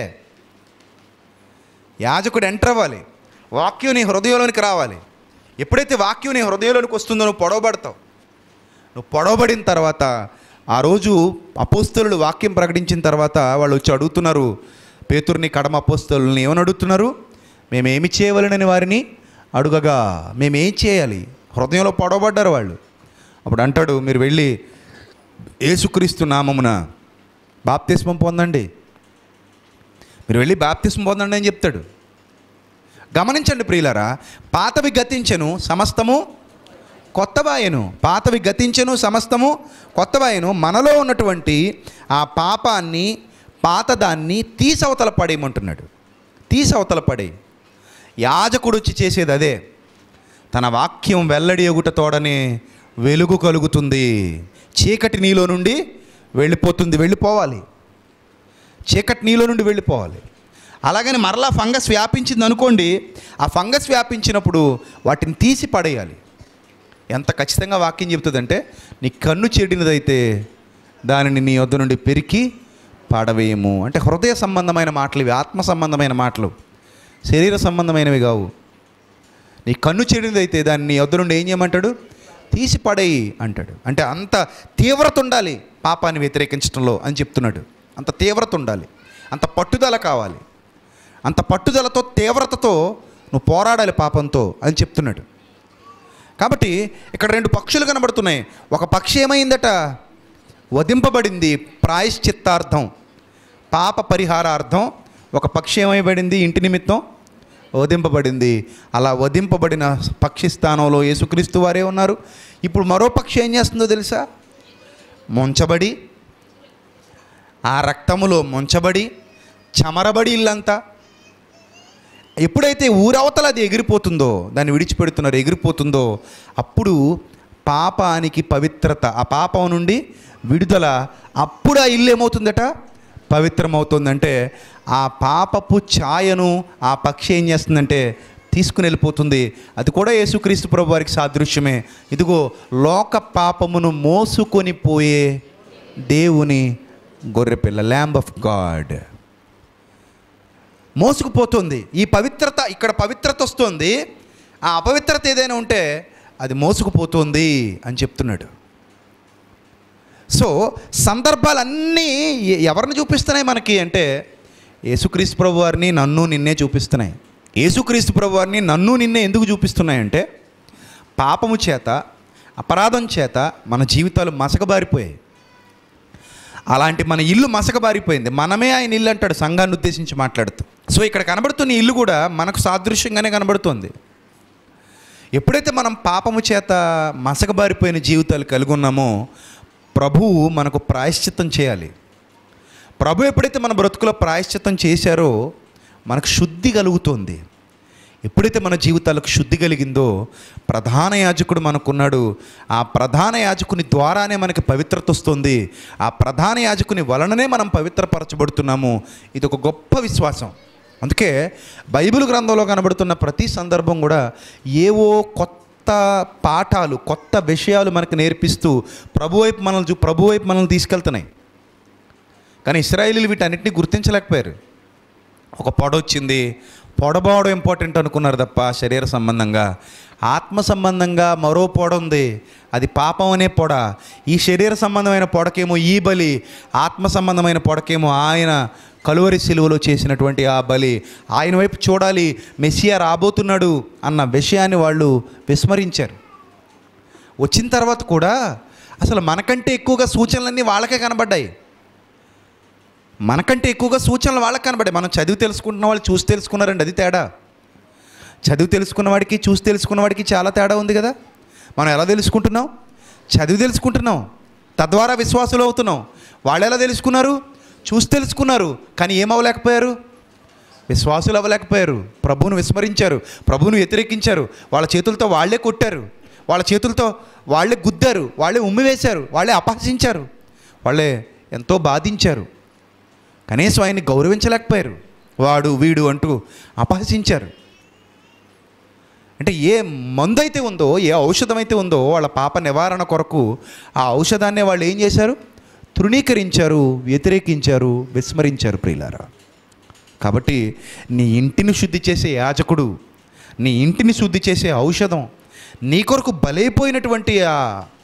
యాజకుడు ఎంటర్ అవ్వాలి వాక్యం నీ హృదయంలోనికి రావాలి ఎప్పుడైతే వాక్యం నీ హృదయంలోనికి వస్తుందో నువ్వు పొడవబడతావు నువ్వు పొడవబడిన తర్వాత ఆ రోజు అపోస్తలు వాక్యం ప్రకటించిన తర్వాత వాళ్ళు వచ్చి అడుగుతున్నారు పేతుర్ని కడమ అపోస్తలుని ఏమని అడుగుతున్నారు మేమేమి చేయవలనని వారిని అడుగగా మేమేం చేయాలి హృదయంలో పొడవబడ్డారు వాళ్ళు అప్పుడు అంటాడు మీరు వెళ్ళి ఏసుక్రీస్తు నామమున బాప్తిస్మం పొందండి మీరు వెళ్ళి బాప్తిస్మం పొందండి అని చెప్తాడు గమనించండి ప్రియులారా పాతవి గతించెను సమస్తము కొత్తవాయను పాతవి గతించెను సమస్తము కొత్తవాయను మనలో ఉన్నటువంటి ఆ పాపాన్ని పాతదాన్ని తీసవతల పడేయమంటున్నాడు తీసవతల పడే యాజకుడు వచ్చి చేసేది అదే తన వాక్యం వెల్లడి ఎగుట తోడనే వెలుగు కలుగుతుంది చీకటి నీలో నుండి వెళ్ళిపోతుంది వెళ్ళిపోవాలి చీకటి నీలో నుండి వెళ్ళిపోవాలి అలాగని మరలా ఫంగస్ వ్యాపించింది అనుకోండి ఆ ఫంగస్ వ్యాపించినప్పుడు వాటిని తీసి పడేయాలి ఎంత ఖచ్చితంగా వాక్యం చెబుతుందంటే నీ కన్ను చెడినదైతే దానిని నీ వద్ద నుండి పెరికి పాడవేయము అంటే హృదయ సంబంధమైన మాటలు ఇవి ఆత్మ సంబంధమైన మాటలు శరీర సంబంధమైనవి కావు నీ కన్ను చెడినదైతే దాన్ని నీ వద్ద నుండి ఏం చేయమంటాడు తీసి పడేయి అంటాడు అంటే అంత తీవ్రత ఉండాలి పాపాన్ని వ్యతిరేకించడంలో అని చెప్తున్నాడు అంత తీవ్రత ఉండాలి అంత పట్టుదల కావాలి అంత పట్టుదలతో తీవ్రతతో నువ్వు పోరాడాలి పాపంతో అని చెప్తున్నాడు కాబట్టి ఇక్కడ రెండు పక్షులు కనబడుతున్నాయి ఒక పక్షి ఏమైందట వధింపబడింది ప్రాయశ్చిత్తార్థం పాప పరిహారార్థం ఒక పక్షి ఏమైబడింది ఇంటి నిమిత్తం వధింపబడింది అలా వధింపబడిన పక్షి స్థానంలో యేసుక్రీస్తు వారే ఉన్నారు ఇప్పుడు మరో పక్షి ఏం చేస్తుందో తెలుసా ముంచబడి ఆ రక్తములో ముంచబడి చమరబడి ఇల్లంతా ఎప్పుడైతే ఊరవతల అది ఎగిరిపోతుందో దాన్ని విడిచిపెడుతున్నారు ఎగిరిపోతుందో అప్పుడు పాపానికి పవిత్రత ఆ పాపం నుండి విడుదల అప్పుడు ఆ ఇల్లు ఏమవుతుందట పవిత్రమవుతుందంటే ఆ పాపపు ఛాయను ఆ పక్షి ఏం చేస్తుందంటే తీసుకుని వెళ్ళిపోతుంది అది కూడా యేసుక్రీస్తు ప్రభు వారికి సాదృశ్యమే ఇదిగో లోక పాపమును మోసుకొని పోయే దేవుని గొర్రెపిల్ల ల్యాంబ్ ఆఫ్ గాడ్ మోసుకుపోతుంది ఈ పవిత్రత ఇక్కడ పవిత్రత వస్తుంది ఆ అపవిత్రత ఏదైనా ఉంటే అది మోసుకుపోతుంది అని చెప్తున్నాడు సో సందర్భాలన్నీ ఎ- ఎవరిని చూపిస్తున్నాయి మనకి అంటే యేసుక్రీస్తు ప్రభు వారిని నన్ను నిన్నే చూపిస్తున్నాయి యేసుక్రీస్తు ప్రభు వారిని నన్ను నిన్నే ఎందుకు చూపిస్తున్నాయంటే పాపము చేత అపరాధం చేత మన జీవితాలు మసకబారిపోయాయి అలాంటి మన ఇల్లు మసకబారిపోయింది మనమే ఆయన ఇల్లు అంటాడు సంఘాన్ని ఉద్దేశించి మాట్లాడుతూ సో ఇక్కడ కనబడుతున్న ఇల్లు కూడా మనకు సాదృశ్యంగానే కనబడుతుంది ఎప్పుడైతే మనం పాపము చేత మసకబారిపోయిన జీవితాలు కలిగి ఉన్నామో ప్రభువు మనకు ప్రాయశ్చిత్తం చేయాలి ప్రభు ఎప్పుడైతే మన బ్రతుకులో ప్రాయశ్చిత్తం చేశారో మనకు శుద్ధి కలుగుతుంది ఎప్పుడైతే మన జీవితాలకు శుద్ధి కలిగిందో ప్రధాన యాజకుడు మనకున్నాడు ఆ ప్రధాన యాజకుని ద్వారానే మనకి పవిత్రత వస్తుంది ఆ ప్రధాన యాజకుని వలననే మనం పవిత్రపరచబడుతున్నాము ఇది ఒక గొప్ప విశ్వాసం అందుకే బైబిల్ గ్రంథంలో కనబడుతున్న ప్రతి సందర్భం కూడా ఏవో కొత్త పాఠాలు కొత్త విషయాలు మనకు నేర్పిస్తూ ప్రభు వైపు మనల్ని చూ- ప్రభు వైపు మనల్ని తీసుకెళ్తున్నాయి కానీ ఇస్రాయేలీలు వీటన్నిటిని గుర్తించలేకపోయారు ఒక పొడ వచ్చింది పొడబోవడం ఇంపార్టెంట్ అనుకున్నారు తప్ప శరీర సంబంధంగా ఆత్మ సంబంధంగా మరో పొడ ఉంది అది పాపం అనే పొడ ఈ శరీర సంబంధమైన పొడకేమో ఈ బలి ఆత్మ సంబంధమైన పొడకేమో ఆయన కలువరి శిలువలో చేసినటువంటి ఆ బలి ఆయన వైపు చూడాలి మెస్సియా రాబోతున్నాడు అన్న విషయాన్ని వాళ్ళు విస్మరించారు వచ్చిన తర్వాత కూడా అసలు మనకంటే ఎక్కువగా సూచనలన్నీ వాళ్ళకే కనబడ్డాయి మనకంటే ఎక్కువగా సూచనలు వాళ్ళకి కనబడాయి మనం చదివి తెలుసుకుంటున్న వాళ్ళు చూసి తెలుసుకున్నారండి అది తేడా చదివి తెలుసుకున్న వాడికి చూసి తెలుసుకున్న వాడికి చాలా తేడా ఉంది కదా మనం ఎలా తెలుసుకుంటున్నాం చదివి తెలుసుకుంటున్నాం తద్వారా విశ్వాసులు అవుతున్నాం వాళ్ళు ఎలా తెలుసుకున్నారు చూసి తెలుసుకున్నారు కానీ ఏమవ్వలేకపోయారు విశ్వాసులు అవ్వలేకపోయారు ప్రభువును విస్మరించారు ప్రభువును వ్యతిరేకించారు వాళ్ళ చేతులతో వాళ్ళే కొట్టారు వాళ్ళ చేతులతో వాళ్ళే గుద్దారు వాళ్ళే ఉమ్మివేశారు వాళ్ళే అపహసించారు వాళ్ళే ఎంతో బాధించారు కనీసం ఆయన్ని గౌరవించలేకపోయారు వాడు వీడు అంటూ అపహసించారు అంటే ఏ మందు అయితే ఉందో ఏ ఔషధం అయితే ఉందో వాళ్ళ పాప నివారణ కొరకు ఆ ఔషధాన్ని వాళ్ళు ఏం చేశారు తృణీకరించారు వ్యతిరేకించారు విస్మరించారు ప్రియులారా కాబట్టి నీ ఇంటిని శుద్ధి చేసే యాజకుడు నీ ఇంటిని శుద్ధి చేసే ఔషధం నీ కొరకు బలైపోయినటువంటి ఆ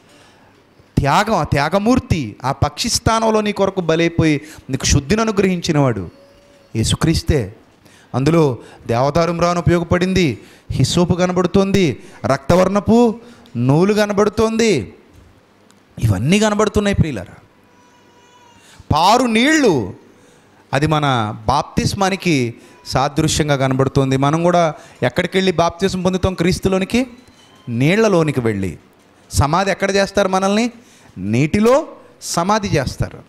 త్యాగం ఆ త్యాగమూర్తి ఆ పక్షి స్థానంలో నీ కొరకు బలైపోయి నీకు శుద్ధిని అనుగ్రహించినవాడు యేసుక్రీస్తే అందులో దేవదారు మ్రాను ఉపయోగపడింది హిస్సోపు కనబడుతోంది రక్తవర్ణపు నూలు కనబడుతోంది ఇవన్నీ కనబడుతున్నాయి ప్రియులరా పారు నీళ్లు అది మన బాప్తిస్మానికి సాదృశ్యంగా కనబడుతుంది మనం కూడా ఎక్కడికి వెళ్ళి బాప్తిస్మం పొందుతాం క్రీస్తులోనికి నీళ్లలోనికి వెళ్ళి సమాధి ఎక్కడ చేస్తారు మనల్ని నీటిలో సమాధి చేస్తారు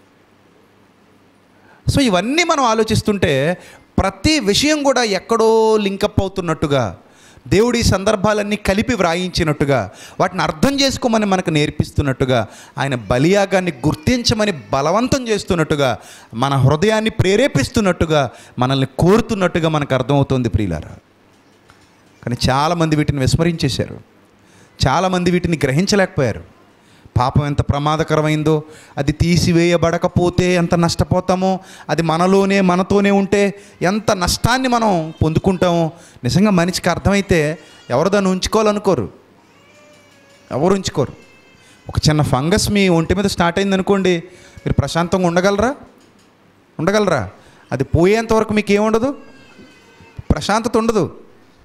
సో ఇవన్నీ మనం ఆలోచిస్తుంటే ప్రతి విషయం కూడా ఎక్కడో లింకప్ అవుతున్నట్టుగా దేవుడి ఈ సందర్భాలన్నీ కలిపి వ్రాయించినట్టుగా వాటిని అర్థం చేసుకోమని మనకు నేర్పిస్తున్నట్టుగా ఆయన బలియాగాన్ని గుర్తించమని బలవంతం చేస్తున్నట్టుగా మన హృదయాన్ని ప్రేరేపిస్తున్నట్టుగా మనల్ని కోరుతున్నట్టుగా మనకు అర్థమవుతుంది ప్రియులారా కానీ చాలామంది వీటిని విస్మరించేశారు చాలామంది వీటిని గ్రహించలేకపోయారు పాపం ఎంత ప్రమాదకరమైందో అది తీసివేయబడకపోతే ఎంత నష్టపోతామో అది మనలోనే మనతోనే ఉంటే ఎంత నష్టాన్ని మనం పొందుకుంటామో నిజంగా మనిషికి అర్థమైతే ఎవరు దాన్ని ఉంచుకోవాలనుకోరు ఎవరు ఉంచుకోరు ఒక చిన్న ఫంగస్ మీ ఒంటి మీద స్టార్ట్ అయింది అనుకోండి మీరు ప్రశాంతంగా ఉండగలరా ఉండగలరా అది పోయేంత వరకు మీకు ఏముండదు ప్రశాంతత ఉండదు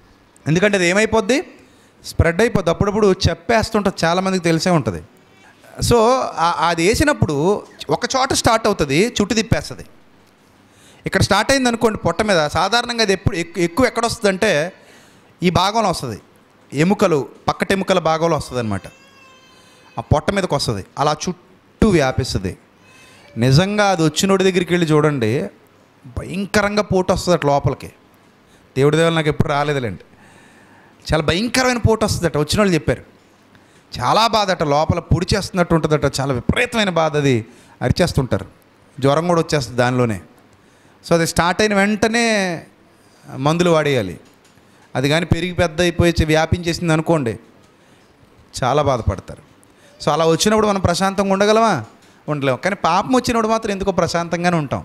ఎందుకంటే అది ఏమైపోద్ది స్ప్రెడ్ అయిపోద్ది అప్పుడప్పుడు చెప్పేస్తుంటుంది చాలామందికి తెలిసే ఉంటుంది సో ఆ- అది వేసినప్పుడు ఒక చోట స్టార్ట్ అవుతుంది చుట్టు తిప్పేస్తుంది ఇక్కడ స్టార్ట్ అయింది అనుకోండి పొట్ట మీద సాధారణంగా అది ఎప్పుడు ఎక్కు- ఎక్కువ ఎక్కడ వస్తుందంటే ఈ భాగంలో వస్తుంది ఎముకలు పక్కట ఎముకల భాగంలో వస్తుంది అనమాట ఆ పొట్ట మీదకి వస్తుంది అలా చుట్టూ వ్యాపిస్తుంది నిజంగా అది వచ్చినోడి దగ్గరికి వెళ్ళి చూడండి భయంకరంగా పోటు వస్తుంది అట్లా లోపలికి దేవుడి దేవుడు నాకు ఎప్పుడు రాలేదులేండి చాలా భయంకరమైన పోటు వస్తుందట వచ్చిన వాళ్ళు చెప్పారు చాలా బాధ అట లోపల పొడి చేస్తున్నట్టు ఉంటుందట చాలా విపరీతమైన బాధ అది అరిచేస్తుంటారు జ్వరం కూడా వచ్చేస్తుంది దానిలోనే సో అది స్టార్ట్ అయిన వెంటనే మందులు వాడేయాలి అది కానీ పెరిగి పెద్ద అయిపోయి చి- వ్యాపించేసింది అనుకోండి చాలా బాధపడతారు సో అలా వచ్చినప్పుడు మనం ప్రశాంతంగా ఉండగలమా ఉండలేము కానీ పాపం వచ్చినప్పుడు మాత్రం ఎందుకో ప్రశాంతంగానే ఉంటాం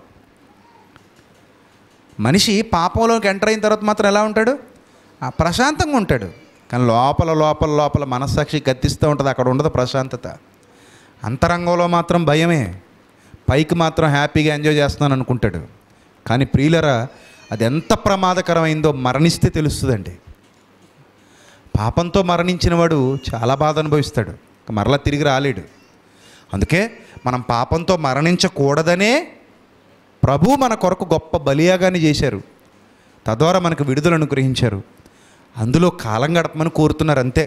మనిషి పాపంలోకి ఎంటర్ అయిన తర్వాత మాత్రం ఎలా ఉంటాడు ఆ ప్రశాంతంగా ఉంటాడు కానీ లోపల లోపల లోపల మనస్సాక్షి గద్దిస్తూ ఉంటుంది అక్కడ ఉండదు ప్రశాంతత అంతరంగంలో మాత్రం భయమే పైకి మాత్రం హ్యాపీగా ఎంజాయ్ చేస్తున్నాను అనుకుంటాడు కానీ ప్రియులరా అది ఎంత ప్రమాదకరమైందో మరణిస్తే తెలుస్తుందండి పాపంతో మరణించిన వాడు చాలా బాధ అనుభవిస్తాడు ఇక మరలా తిరిగి రాలేడు అందుకే మనం పాపంతో మరణించకూడదనే ప్రభు మన కొరకు గొప్ప బలియాగాన్ని చేశారు తద్వారా మనకు విడుదల అనుగ్రహించారు అందులో కాలం గడపమని కోరుతున్నారు అంతే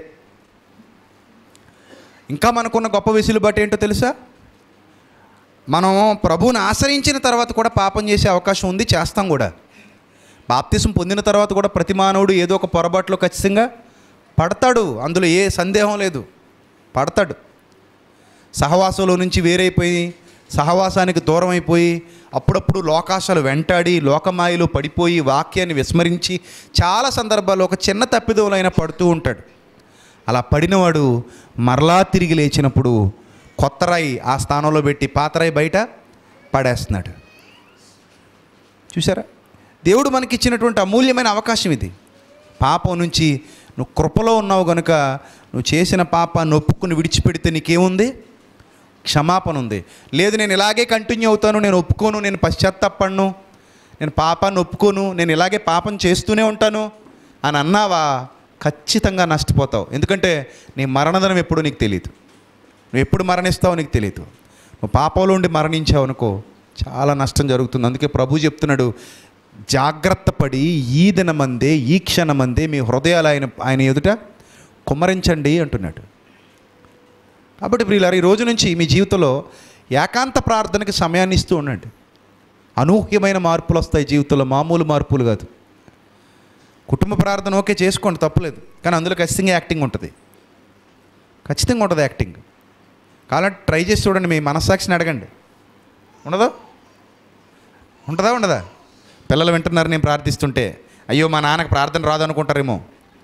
ఇంకా మనకున్న గొప్ప వెసులుబాటు ఏంటో తెలుసా మనం ప్రభువుని ఆశ్రయించిన తర్వాత కూడా పాపం చేసే అవకాశం ఉంది చేస్తాం కూడా బాప్తిసం పొందిన తర్వాత కూడా ప్రతి మానవుడు ఏదో ఒక పొరపాటులో ఖచ్చితంగా పడతాడు అందులో ఏ సందేహం లేదు పడతాడు సహవాసంలో నుంచి వేరైపోయి సహవాసానికి దూరం అయిపోయి అప్పుడప్పుడు లోకాశాలు వెంటాడి లోకమాయలో పడిపోయి వాక్యాన్ని విస్మరించి చాలా సందర్భాల్లో ఒక చిన్న తప్పిదములైనా పడుతూ ఉంటాడు అలా పడినవాడు మరలా తిరిగి లేచినప్పుడు కొత్త రాయి ఆ స్థానంలో పెట్టి పాత రాయి బయట పడేస్తున్నాడు చూసారా దేవుడు మనకి ఇచ్చినటువంటి అమూల్యమైన అవకాశం ఇది పాపం నుంచి నువ్వు కృపలో ఉన్నావు గనుక నువ్వు చేసిన పాపాన్ని ఒప్పుకుని విడిచిపెడితే నీకేముంది క్షమాపణ ఉంది లేదు నేను ఇలాగే కంటిన్యూ అవుతాను నేను ఒప్పుకోను నేను పశ్చాత్తాపడను నేను పాపాన్ని ఒప్పుకోను నేను ఇలాగే పాపం చేస్తూనే ఉంటాను అని అన్నావా ఖచ్చితంగా నష్టపోతావు ఎందుకంటే నీ మరణదనం ఎప్పుడు నీకు తెలియదు నువ్వు ఎప్పుడు మరణిస్తావో నీకు తెలియదు నువ్వు పాపంలో ఉండి మరణించావు అనుకో చాలా నష్టం జరుగుతుంది అందుకే ప్రభు చెప్తున్నాడు జాగ్రత్త పడి ఈ దినమందే ఈ క్షణమందే మీ హృదయాలు ఆయన ఆయన ఎదుట కుమ్మరించండి అంటున్నాడు కాబట్టి ప్రియులారు ఈ రోజు నుంచి మీ జీవితంలో ఏకాంత ప్రార్థనకి సమయాన్ని ఇస్తూ ఉండండి అనూహ్యమైన మార్పులు వస్తాయి జీవితంలో మామూలు మార్పులు కాదు కుటుంబ ప్రార్థన ఓకే చేసుకోండి తప్పలేదు కానీ అందులో ఖచ్చితంగా యాక్టింగ్ ఉంటుంది ఖచ్చితంగా ఉంటుంది యాక్టింగ్ కావాలంటే ట్రై చేసి చూడండి మీ మనస్సాక్షిని అడగండి ఉండదా ఉంటుందా ఉండదా పిల్లలు వింటున్నారు నేను ప్రార్థిస్తుంటే అయ్యో మా నాన్నకు ప్రార్థన రాదు అనుకుంటారేమో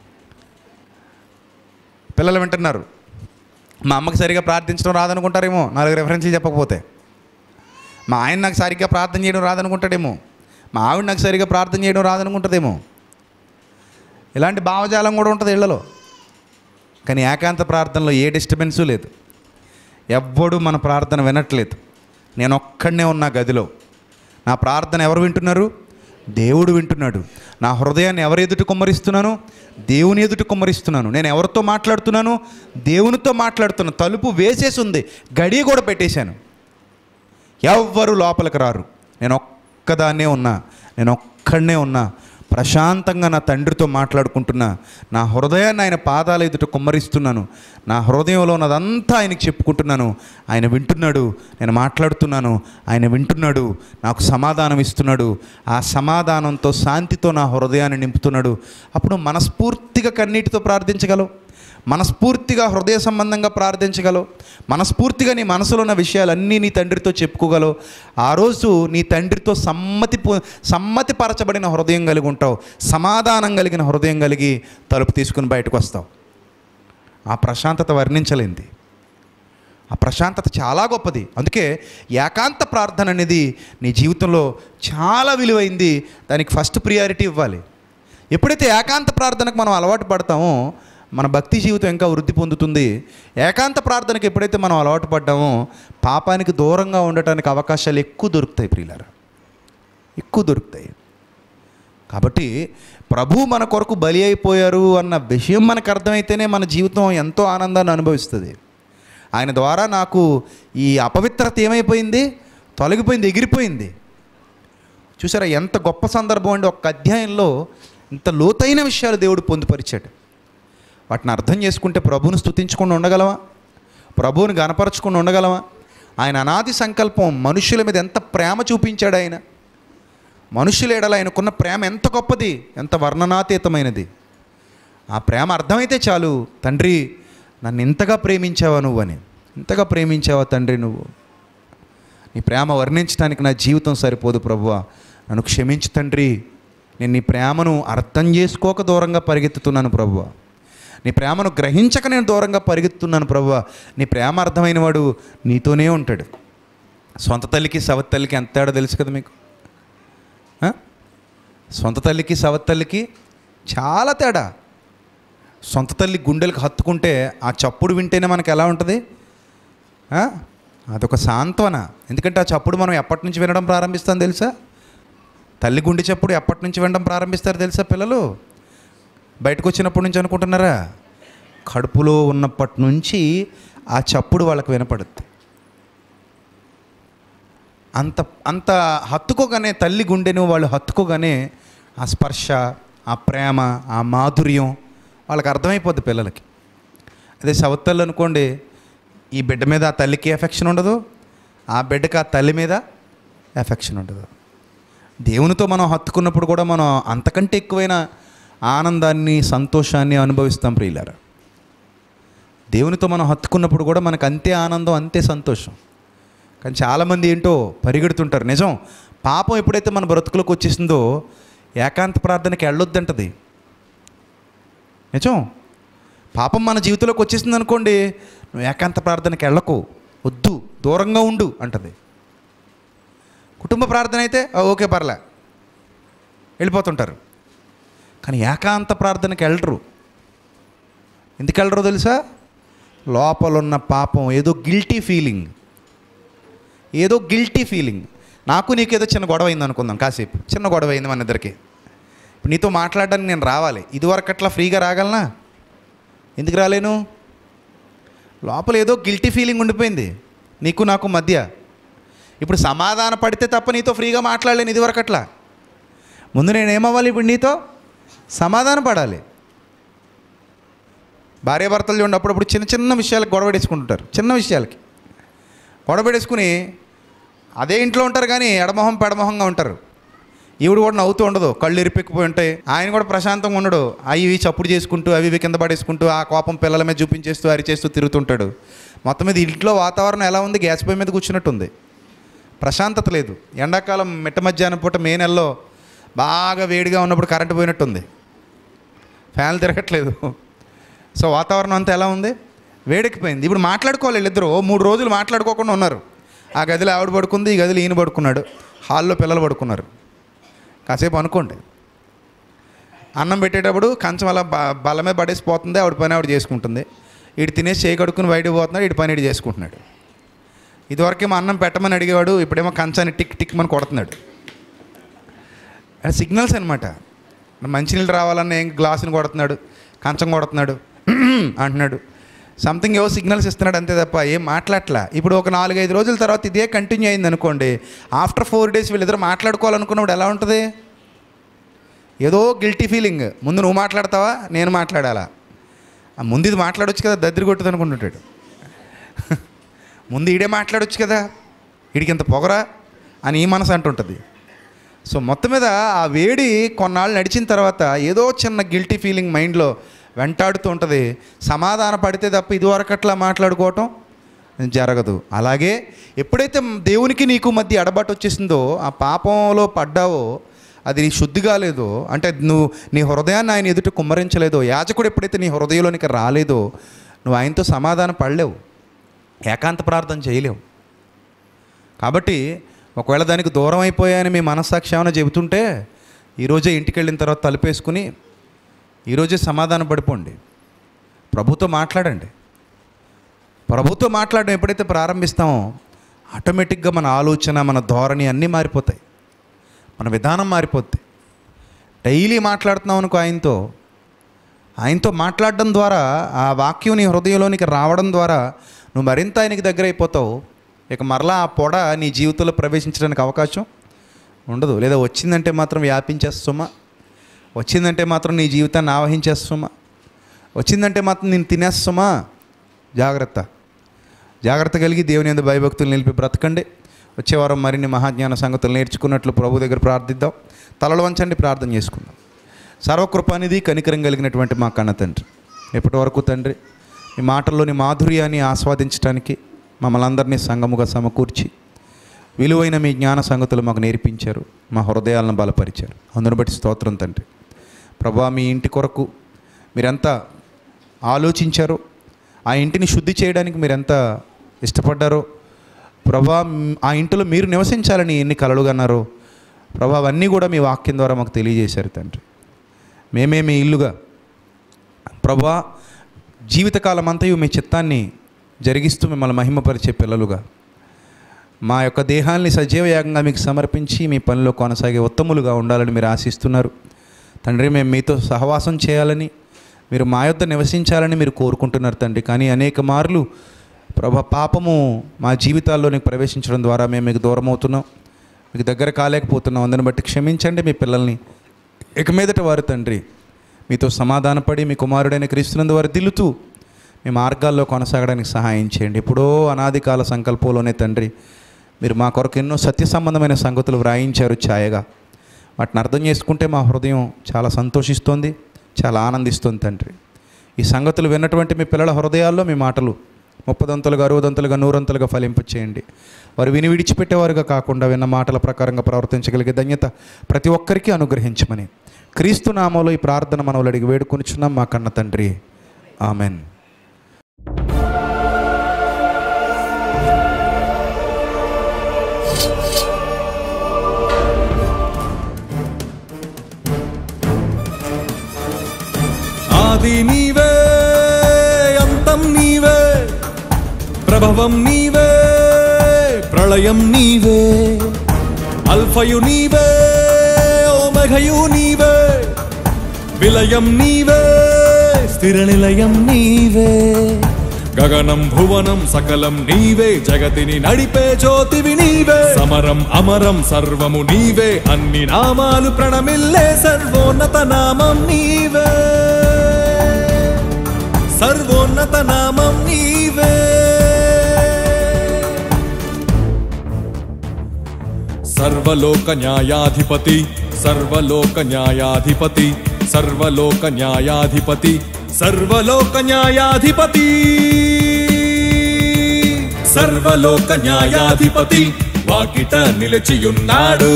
పిల్లలు వింటున్నారు మా అమ్మకి సరిగా ప్రార్థించడం రాదనుకుంటారేమో నాలుగు రెఫరెన్స్లు చెప్పకపోతే మా ఆయన నాకు సరిగ్గా ప్రార్థన చేయడం రాదనుకుంటాడేమో మా ఆవిడ నాకు సరిగ్గా ప్రార్థన చేయడం రాదనుకుంటుందేమో ఇలాంటి భావజాలం కూడా ఉంటుంది ఇళ్లలో కానీ ఏకాంత ప్రార్థనలో ఏ డిస్టర్బెన్సు లేదు ఎవ్వడు మన ప్రార్థన వినట్లేదు నేను ఒక్కడనే ఉన్నా గదిలో నా ప్రార్థన ఎవరు వింటున్నారు దేవుడు వింటున్నాడు నా హృదయాన్ని ఎవరి ఎదుటి కుమ్మరిస్తున్నాను దేవుని ఎదుటి కుమ్మరిస్తున్నాను నేను ఎవరితో మాట్లాడుతున్నాను దేవునితో మాట్లాడుతున్నాను తలుపు వేసేసి ఉంది గడియ కూడా పెట్టేశాను ఎవ్వరు లోపలికి రారు నేను ఒక్కదాన్నే ఉన్నా నేను ఒక్కడనే ఉన్నా ప్రశాంతంగా నా తండ్రితో మాట్లాడుకుంటున్నా నా హృదయాన్ని ఆయన పాదాల ఎదుట కుమ్మరిస్తున్నాను నా హృదయంలో ఉన్నదంతా ఆయనకి చెప్పుకుంటున్నాను ఆయన వింటున్నాడు నేను మాట్లాడుతున్నాను ఆయన వింటున్నాడు నాకు సమాధానం ఇస్తున్నాడు ఆ సమాధానంతో శాంతితో నా హృదయాన్ని నింపుతున్నాడు అప్పుడు మనస్ఫూర్తిగా కన్నీటితో ప్రార్థించగలవు మనస్ఫూర్తిగా హృదయ సంబంధంగా ప్రార్థించగలవు మనస్ఫూర్తిగా నీ మనసులో ఉన్న విషయాలన్నీ నీ తండ్రితో చెప్పుకోగలవు ఆ రోజు నీ తండ్రితో సమ్మతి పొ- సమ్మతి పరచబడిన హృదయం కలిగి ఉంటావు సమాధానం కలిగిన హృదయం కలిగి తలుపు తీసుకుని బయటకు వస్తావు ఆ ప్రశాంతత వర్ణించలేంది ఆ ప్రశాంతత చాలా గొప్పది అందుకే ఏకాంత ప్రార్థన అనేది నీ జీవితంలో చాలా విలువైంది దానికి ఫస్ట్ ప్రియారిటీ ఇవ్వాలి ఎప్పుడైతే ఏకాంత ప్రార్థనకు మనం అలవాటు పడతామో మన భక్తి జీవితం ఇంకా వృద్ధి పొందుతుంది ఏకాంత ప్రార్థనకి ఎప్పుడైతే మనం అలవాటు పడ్డామో పాపానికి దూరంగా ఉండటానికి అవకాశాలు ఎక్కువ దొరుకుతాయి ప్రియులారా ఎక్కువ దొరుకుతాయి కాబట్టి ప్రభు మన కొరకు బలి అయిపోయారు అన్న విషయం మనకు అర్థమైతేనే మన జీవితం ఎంతో ఆనందాన్ని అనుభవిస్తుంది ఆయన ద్వారా నాకు ఈ అపవిత్రత ఏమైపోయింది తొలగిపోయింది ఎగిరిపోయింది చూసారా ఎంత గొప్ప సందర్భం అండి ఒక్క అధ్యాయంలో ఇంత లోతైన విషయాలు దేవుడు పొందుపరిచాడు వాటిని అర్థం చేసుకుంటే ప్రభువుని స్తుతించకుండా ఉండగలమా ప్రభువుని గనపరచకుండా ఉండగలమా ఆయన అనాది సంకల్పం మనుషుల మీద ఎంత ప్రేమ చూపించాడు ఆయన మనుషుల ఎడల ఆయనకున్న ప్రేమ ఎంత గొప్పది ఎంత వర్ణనాతీతమైనది ఆ ప్రేమ అర్థమైతే చాలు తండ్రి నన్ను ఇంతగా ప్రేమించావా నువ్వని ఇంతగా ప్రేమించావా తండ్రి నువ్వు నీ ప్రేమ వర్ణించడానికి నా జీవితం సరిపోదు ప్రభువా నన్ను క్షమించు తండ్రి నేను నీ ప్రేమను అర్థం చేసుకోక దూరంగా పరిగెత్తుతున్నాను ప్రభువా నీ ప్రేమను గ్రహించక నేను దూరంగా పరిగెత్తుతున్నాను ప్రభువా నీ ప్రేమ అర్థమైన వాడు నీతోనే ఉంటాడు సొంత తల్లికి సవత్ తల్లికి ఎంత తేడా తెలుసు కదా మీకు ఆ? సొంత తల్లికి సవత్ తల్లికి చాలా తేడా సొంత తల్లి గుండెలకు హత్తుకుంటే ఆ చప్పుడు వింటేనే మనకు ఎలా ఉంటుంది ఆ? అదొక సాంత్వన ఎందుకంటే ఆ చప్పుడు మనం ఎప్పటి నుంచి వినడం ప్రారంభిస్తాం తెలుసా తల్లి గుండె చప్పుడు ఎప్పటి నుంచి వినడం ప్రారంభిస్తారు తెలుసా పిల్లలు బయటకు వచ్చినప్పటి నుంచి అనుకుంటున్నారా కడుపులో ఉన్నప్పటి నుంచి ఆ చప్పుడు వాళ్ళకి వినపడుద్ది అంత అంత హత్తుకోగానే తల్లి గుండెను వాళ్ళు హత్తుకోగానే ఆ స్పర్శ ఆ ప్రేమ ఆ మాధుర్యం వాళ్ళకి అర్థమైపోద్ది పిల్లలకి అదే సవత్తల్లు అనుకోండి ఈ బిడ్డ మీద ఆ తల్లికి ఎఫెక్షన్ ఉండదు ఆ బిడ్డకి ఆ తల్లి మీద ఎఫెక్షన్ ఉండదు దేవునితో మనం హత్తుకున్నప్పుడు కూడా మనం అంతకంటే ఎక్కువైన ఆనందాన్ని సంతోషాన్ని అనుభవిస్తాం ప్రియులారా దేవునితో మనం హత్తుకున్నప్పుడు కూడా మనకు అంతే ఆనందం అంతే సంతోషం కానీ చాలామంది ఏంటో పరిగెడుతుంటారు నిజం పాపం ఎప్పుడైతే మన బ్రతుకులోకి వచ్చేసిందో ఏకాంత ప్రార్థనకి వెళ్ళొద్దంటది నిజం పాపం మన జీవితంలోకి వచ్చేసింది అనుకోండి నువ్వు ఏకాంత ప్రార్థనకి వెళ్ళకు వద్దు దూరంగా ఉండు అంటది కుటుంబ ప్రార్థన అయితే "ఆ, ఓకే పర్లే వెళ్ళిపోతుంటారు కానీ ఏకాంత ప్రార్థనకి వెళ్ళరు ఎందుకు వెళ్ళరు తెలుసా లోపల ఉన్న పాపం ఏదో గిల్టీ ఫీలింగ్ ఏదో గిల్టీ ఫీలింగ్ నాకు నీకు ఏదో చిన్న గొడవ అయింది అనుకుందాం కాసేపు చిన్న గొడవ అయింది మన ఇద్దరికి ఇప్పుడు నీతో మాట్లాడడానికి నేను రావాలి ఇదివరకు అట్లా ఫ్రీగా రాగలనా ఎందుకు రాలేను లోపల ఏదో గిల్టీ ఫీలింగ్ ఉండిపోయింది నీకు నాకు మధ్య ఇప్పుడు సమాధాన పడితే తప్ప నీతో ఫ్రీగా మాట్లాడలేను ఇదివరకు అట్లా ముందు నేను ఏమవ్వాలి ఇప్పుడు నీతో సమాధాన పడాలి భార్యాభర్తలు చూడండి అప్పుడప్పుడు చిన్న చిన్న విషయాలకు గొడవ పెట్టేసుకుంటుంటారు చిన్న విషయాలకి గొడవ పెట్టేసుకుని అదే ఇంట్లో ఉంటారు కానీ ఎడమొహం పెడమొహంగా ఉంటారు ఈవిడ కూడా నవ్వుతూ ఉండదు కళ్ళు ఇరిపెక్కిపోయి ఉంటాయి ఆయన కూడా ప్రశాంతంగా ఉండడు అవి ఇవి చప్పుడు చేసుకుంటూ అవి ఇవి కింద పడేసుకుంటూ ఆ కోపం పిల్లల మీద చూపించేస్తూ అరిచేస్తూ తిరుగుతుంటాడు మొత్తం మీద ఇంట్లో వాతావరణం ఎలా ఉంది గ్యాస్ పొయ్యి మీద కూర్చున్నట్టుంది ప్రశాంతత లేదు ఎండాకాలం మిట్ట మధ్యాహ్నం పూట మే నెలలో బాగా వేడిగా ఉన్నప్పుడు కరెంటు పోయినట్టుంది ఫ్యాన్లు తిరగట్లేదు సో వాతావరణం అంతా ఎలా ఉంది వేడెక్కిపోయింది ఇప్పుడు మాట్లాడుకోవాలి వీళ్ళిద్దరూ ఓ మూడు రోజులు మాట్లాడుకోకుండా ఉన్నారు ఆ గదిలో ఆవిడ పడుకుంది ఈ గదిలో ఈయన పడుకున్నాడు హాల్లో పిల్లలు పడుకున్నారు కాసేపు అనుకోండి అన్నం పెట్టేటప్పుడు కంచం అలా బ బల్ల మీద పడేసి పోతుంది ఆవిడ పని ఆవిడ చేసుకుంటుంది ఇటు తినేసి చేయి కడుక్కుని బయటకు పోతున్నాడు ఇటు పని ఇటు చేసుకుంటున్నాడు ఇదివరకేమో అన్నం పెట్టమని అడిగేవాడు ఇప్పుడేమో కంచాన్ని టిక్ టిక్ అని కొడుతున్నాడు అది సిగ్నల్స్ అనమాట మంచినీళ్ళు రావాలన్న ఏం గ్లాసుని కొడుతున్నాడు కంచం కొడుతున్నాడు అంటున్నాడు సంథింగ్ ఏవో సిగ్నల్స్ ఇస్తున్నాడు అంతే తప్ప ఏం మాట్లాడట్లా ఇప్పుడు ఒక నాలుగైదు రోజుల తర్వాత ఇదే కంటిన్యూ అయింది అనుకోండి ఆఫ్టర్ ఫోర్ డేస్ వీళ్ళిద్దరు మాట్లాడుకోవాలనుకున్నప్పుడు ఎలా ఉంటుంది ఏదో గిల్టీ ఫీలింగ్ ముందు నువ్వు మాట్లాడతావా నేను మాట్లాడాలా ఆ ముందు ఇది మాట్లాడొచ్చు కదా దద్దరి కొట్టుది అనుకుంటుంటాడు ముందు ఈడే మాట్లాడొచ్చు కదా వీడికి ఇంత పొగరా అని ఈ మనసు అంటుంటుంది సో మొత్తం మీద ఆ వేడి కొన్నాళ్ళు నడిచిన తర్వాత ఏదో చిన్న గిల్టీ ఫీలింగ్ మైండ్లో వెంటాడుతూ ఉంటుంది సమాధాన పడితే తప్ప ఇదివరకు అట్లా మాట్లాడుకోవటం జరగదు అలాగే ఎప్పుడైతే దేవునికి నీకు మధ్య ఎడబాటు వచ్చేసిందో ఆ పాపంలో పడ్డావో అది నీ శుద్ధి కాలేదో అంటే నువ్వు నీ హృదయాన్ని ఆయన ఎదుట కుమ్మరించలేదో యాజకుడు ఎప్పుడైతే నీ హృదయంలోనికి రాలేదో నువ్వు ఆయనతో సమాధానం పడలేవు ఏకాంత ప్రార్థన చేయలేవు కాబట్టి ఒకవేళ దానికి దూరం అయిపోయాయని మీ మనస్సాక్షి ఏమైనా చెబుతుంటే ఈరోజే ఇంటికి వెళ్ళిన తర్వాత తలుపేసుకుని ఈరోజే సమాధానం పడిపోండి ప్రభుతో మాట్లాడండి ప్రభుతో మాట్లాడడం ఎప్పుడైతే ప్రారంభిస్తామో ఆటోమేటిక్గా మన ఆలోచన మన ధోరణి అన్నీ మారిపోతాయి మన విధానం మారిపోద్ది డైలీ మాట్లాడుతున్నాం అనుకో ఆయనతో ఆయనతో మాట్లాడడం ద్వారా ఆ వాక్యం నీ హృదయంలోనికి రావడం ద్వారా నువ్వు మరింత ఆయనకి దగ్గర అయిపోతావు ఇక మరలా ఆ పొడ నీ జీవితంలో ప్రవేశించడానికి అవకాశం ఉండదు లేదా వచ్చిందంటే మాత్రం వ్యాపించేస్తుమా వచ్చిందంటే మాత్రం నీ జీవితాన్ని ఆవహించేస్తుమా వచ్చిందంటే మాత్రం నేను తినేస్తుమా జాగ్రత్త జాగ్రత్త కలిగి దేవుని ఎందు భయభక్తులు నిలిపి బ్రతకండి వచ్చే వారం మరిన్ని మహాజ్ఞాన సంగతులు నేర్చుకున్నట్లు ప్రభు దగ్గర ప్రార్థిద్దాం తలలు వంచండి ప్రార్థన చేసుకుందాం సర్వకృపానిధి కనికరం కలిగినటువంటి మా కన్న తండ్రి ఎప్పటి వరకు తండ్రి మీ మాటల్లోని మాధుర్యాన్ని ఆస్వాదించడానికి మమ్మల్ని అందరినీ సంగముగా సమకూర్చి విలువైన మీ జ్ఞాన సంగతులు మాకు నేర్పించారు మా హృదయాలను బలపరిచారు అందును బట్టి స్తోత్రం తండ్రి ప్రభా మీ ఇంటి కొరకు మీరెంత ఆలోచించారో ఆ ఇంటిని శుద్ధి చేయడానికి మీరెంత ఇష్టపడ్డారో ప్రభా మ్, ఆ ఇంటిలో మీరు నివసించాలని ఎన్ని కలలుగన్నారో ప్రభా అవన్నీ కూడా మీ వాక్యం ద్వారా మాకు తెలియజేశారు తండ్రి మేమే మీ ఇల్లుగా ప్రభా జీవితకాలం అంతయు మీ చిత్తాన్ని జరిగిస్తూ మిమ్మల్ని మహిమపరిచే పిల్లలుగా మా యొక్క దేహాల్ని సజీవ యాగంగా మీకు సమర్పించి మీ పనిలో కొనసాగే ఉత్తములుగా ఉండాలని మీరు ఆశిస్తున్నారు తండ్రి మేము మీతో సహవాసం చేయాలని మీరు మా యొద్ద నివసించాలని మీరు కోరుకుంటున్నారు తండ్రి కానీ అనేక మార్లు ప్రభ పాపము మా జీవితాల్లోనికి ప్రవేశించడం ద్వారా మేము మీకు దూరం అవుతున్నాం మీకు దగ్గర కాలేకపోతున్నాం అందుని బట్టి క్షమించండి మీ పిల్లల్ని ఇక మీదట వారు తండ్రి మీతో సమాధానపడి మీ కుమారుడైన క్రీస్తునందు వారు దిల్లుతూ మీ మార్గాల్లో కొనసాగడానికి సహాయం చేయండి ఎప్పుడో అనాది కాల సంకల్పంలోనే తండ్రి మీరు మా కొరకు ఎన్నో సత్య సంబంధమైన సంగతులు వ్రాయించారు ఛాయగా వాటిని అర్థం చేసుకుంటే మా హృదయం చాలా సంతోషిస్తోంది చాలా ఆనందిస్తుంది తండ్రి ఈ సంగతులు విన్నటువంటి మీ పిల్లల హృదయాల్లో మీ మాటలు ముప్పదంతులుగా అరవదంతులుగా నూరంతులుగా ఫలింపు చేయండి వారు విని విడిచిపెట్టేవారుగా కాకుండా విన్న మాటల ప్రకారంగా ప్రవర్తించగలిగే ధన్యత ప్రతి ఒక్కరికి అనుగ్రహించమని క్రీస్తు నామంలో ఈ ప్రార్థన మనవులు అడిగి వేడుకొనిచున్నాం మా కన్న తండ్రి ఆమెన్ ఆది నీవే అంతం నీవే ప్రభవం నీవే ప్రళయం నీవే అల్ఫయు నీవే ఓమఘయు నీవే విలయం నీవే స్థిర నిలయం నీవే గగనం భువనం సకలం నీవే జగతిని నడిపే జ్యోతివి నీవే సమరం అమరం సర్వము నీవే అన్ని నామాలు ప్రణమిల్లే సర్వోన్నత నామం నీవే సర్వోన్నత నామం నీవే సర్వలోక న్యాయాధిపతి సర్వలోక న్యాయాధిపతి సర్వలోక న్యాయాధిపతి సర్వలోక న్యాయాధిపతి సర్వలోక న్యాయాధిపతి వాకిట నిలిచియున్నాడు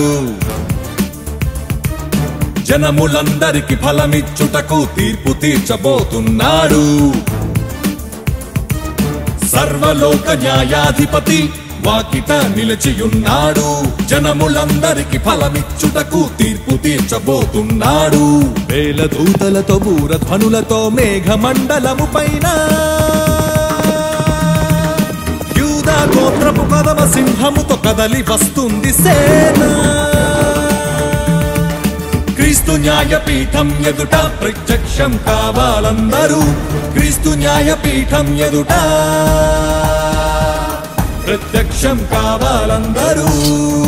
జనములందరికి ఫలమిచ్చుటకు తీర్పు తీర్చబోతున్నాడు సర్వలోక న్యాయాధిపతి వాకిట నిలిచియున్నాడు జనములందరికి ఫలమిచ్చుటకు తీర్పు తీర్చబోతున్నాడు వేల దూతలతో బూరధ్వనులతో మేఘమండలము పైన యూదా గోత్రపు కదవ సింహముతో కదలి వస్తుంది సేన క్రీస్తు న్యాయపీఠం ఎదుట ప్రత్యక్షం కావాలందరూ క్రీస్తు న్యాయపీఠం ఎదుట ప్రత్యక్షం కావాలందరూ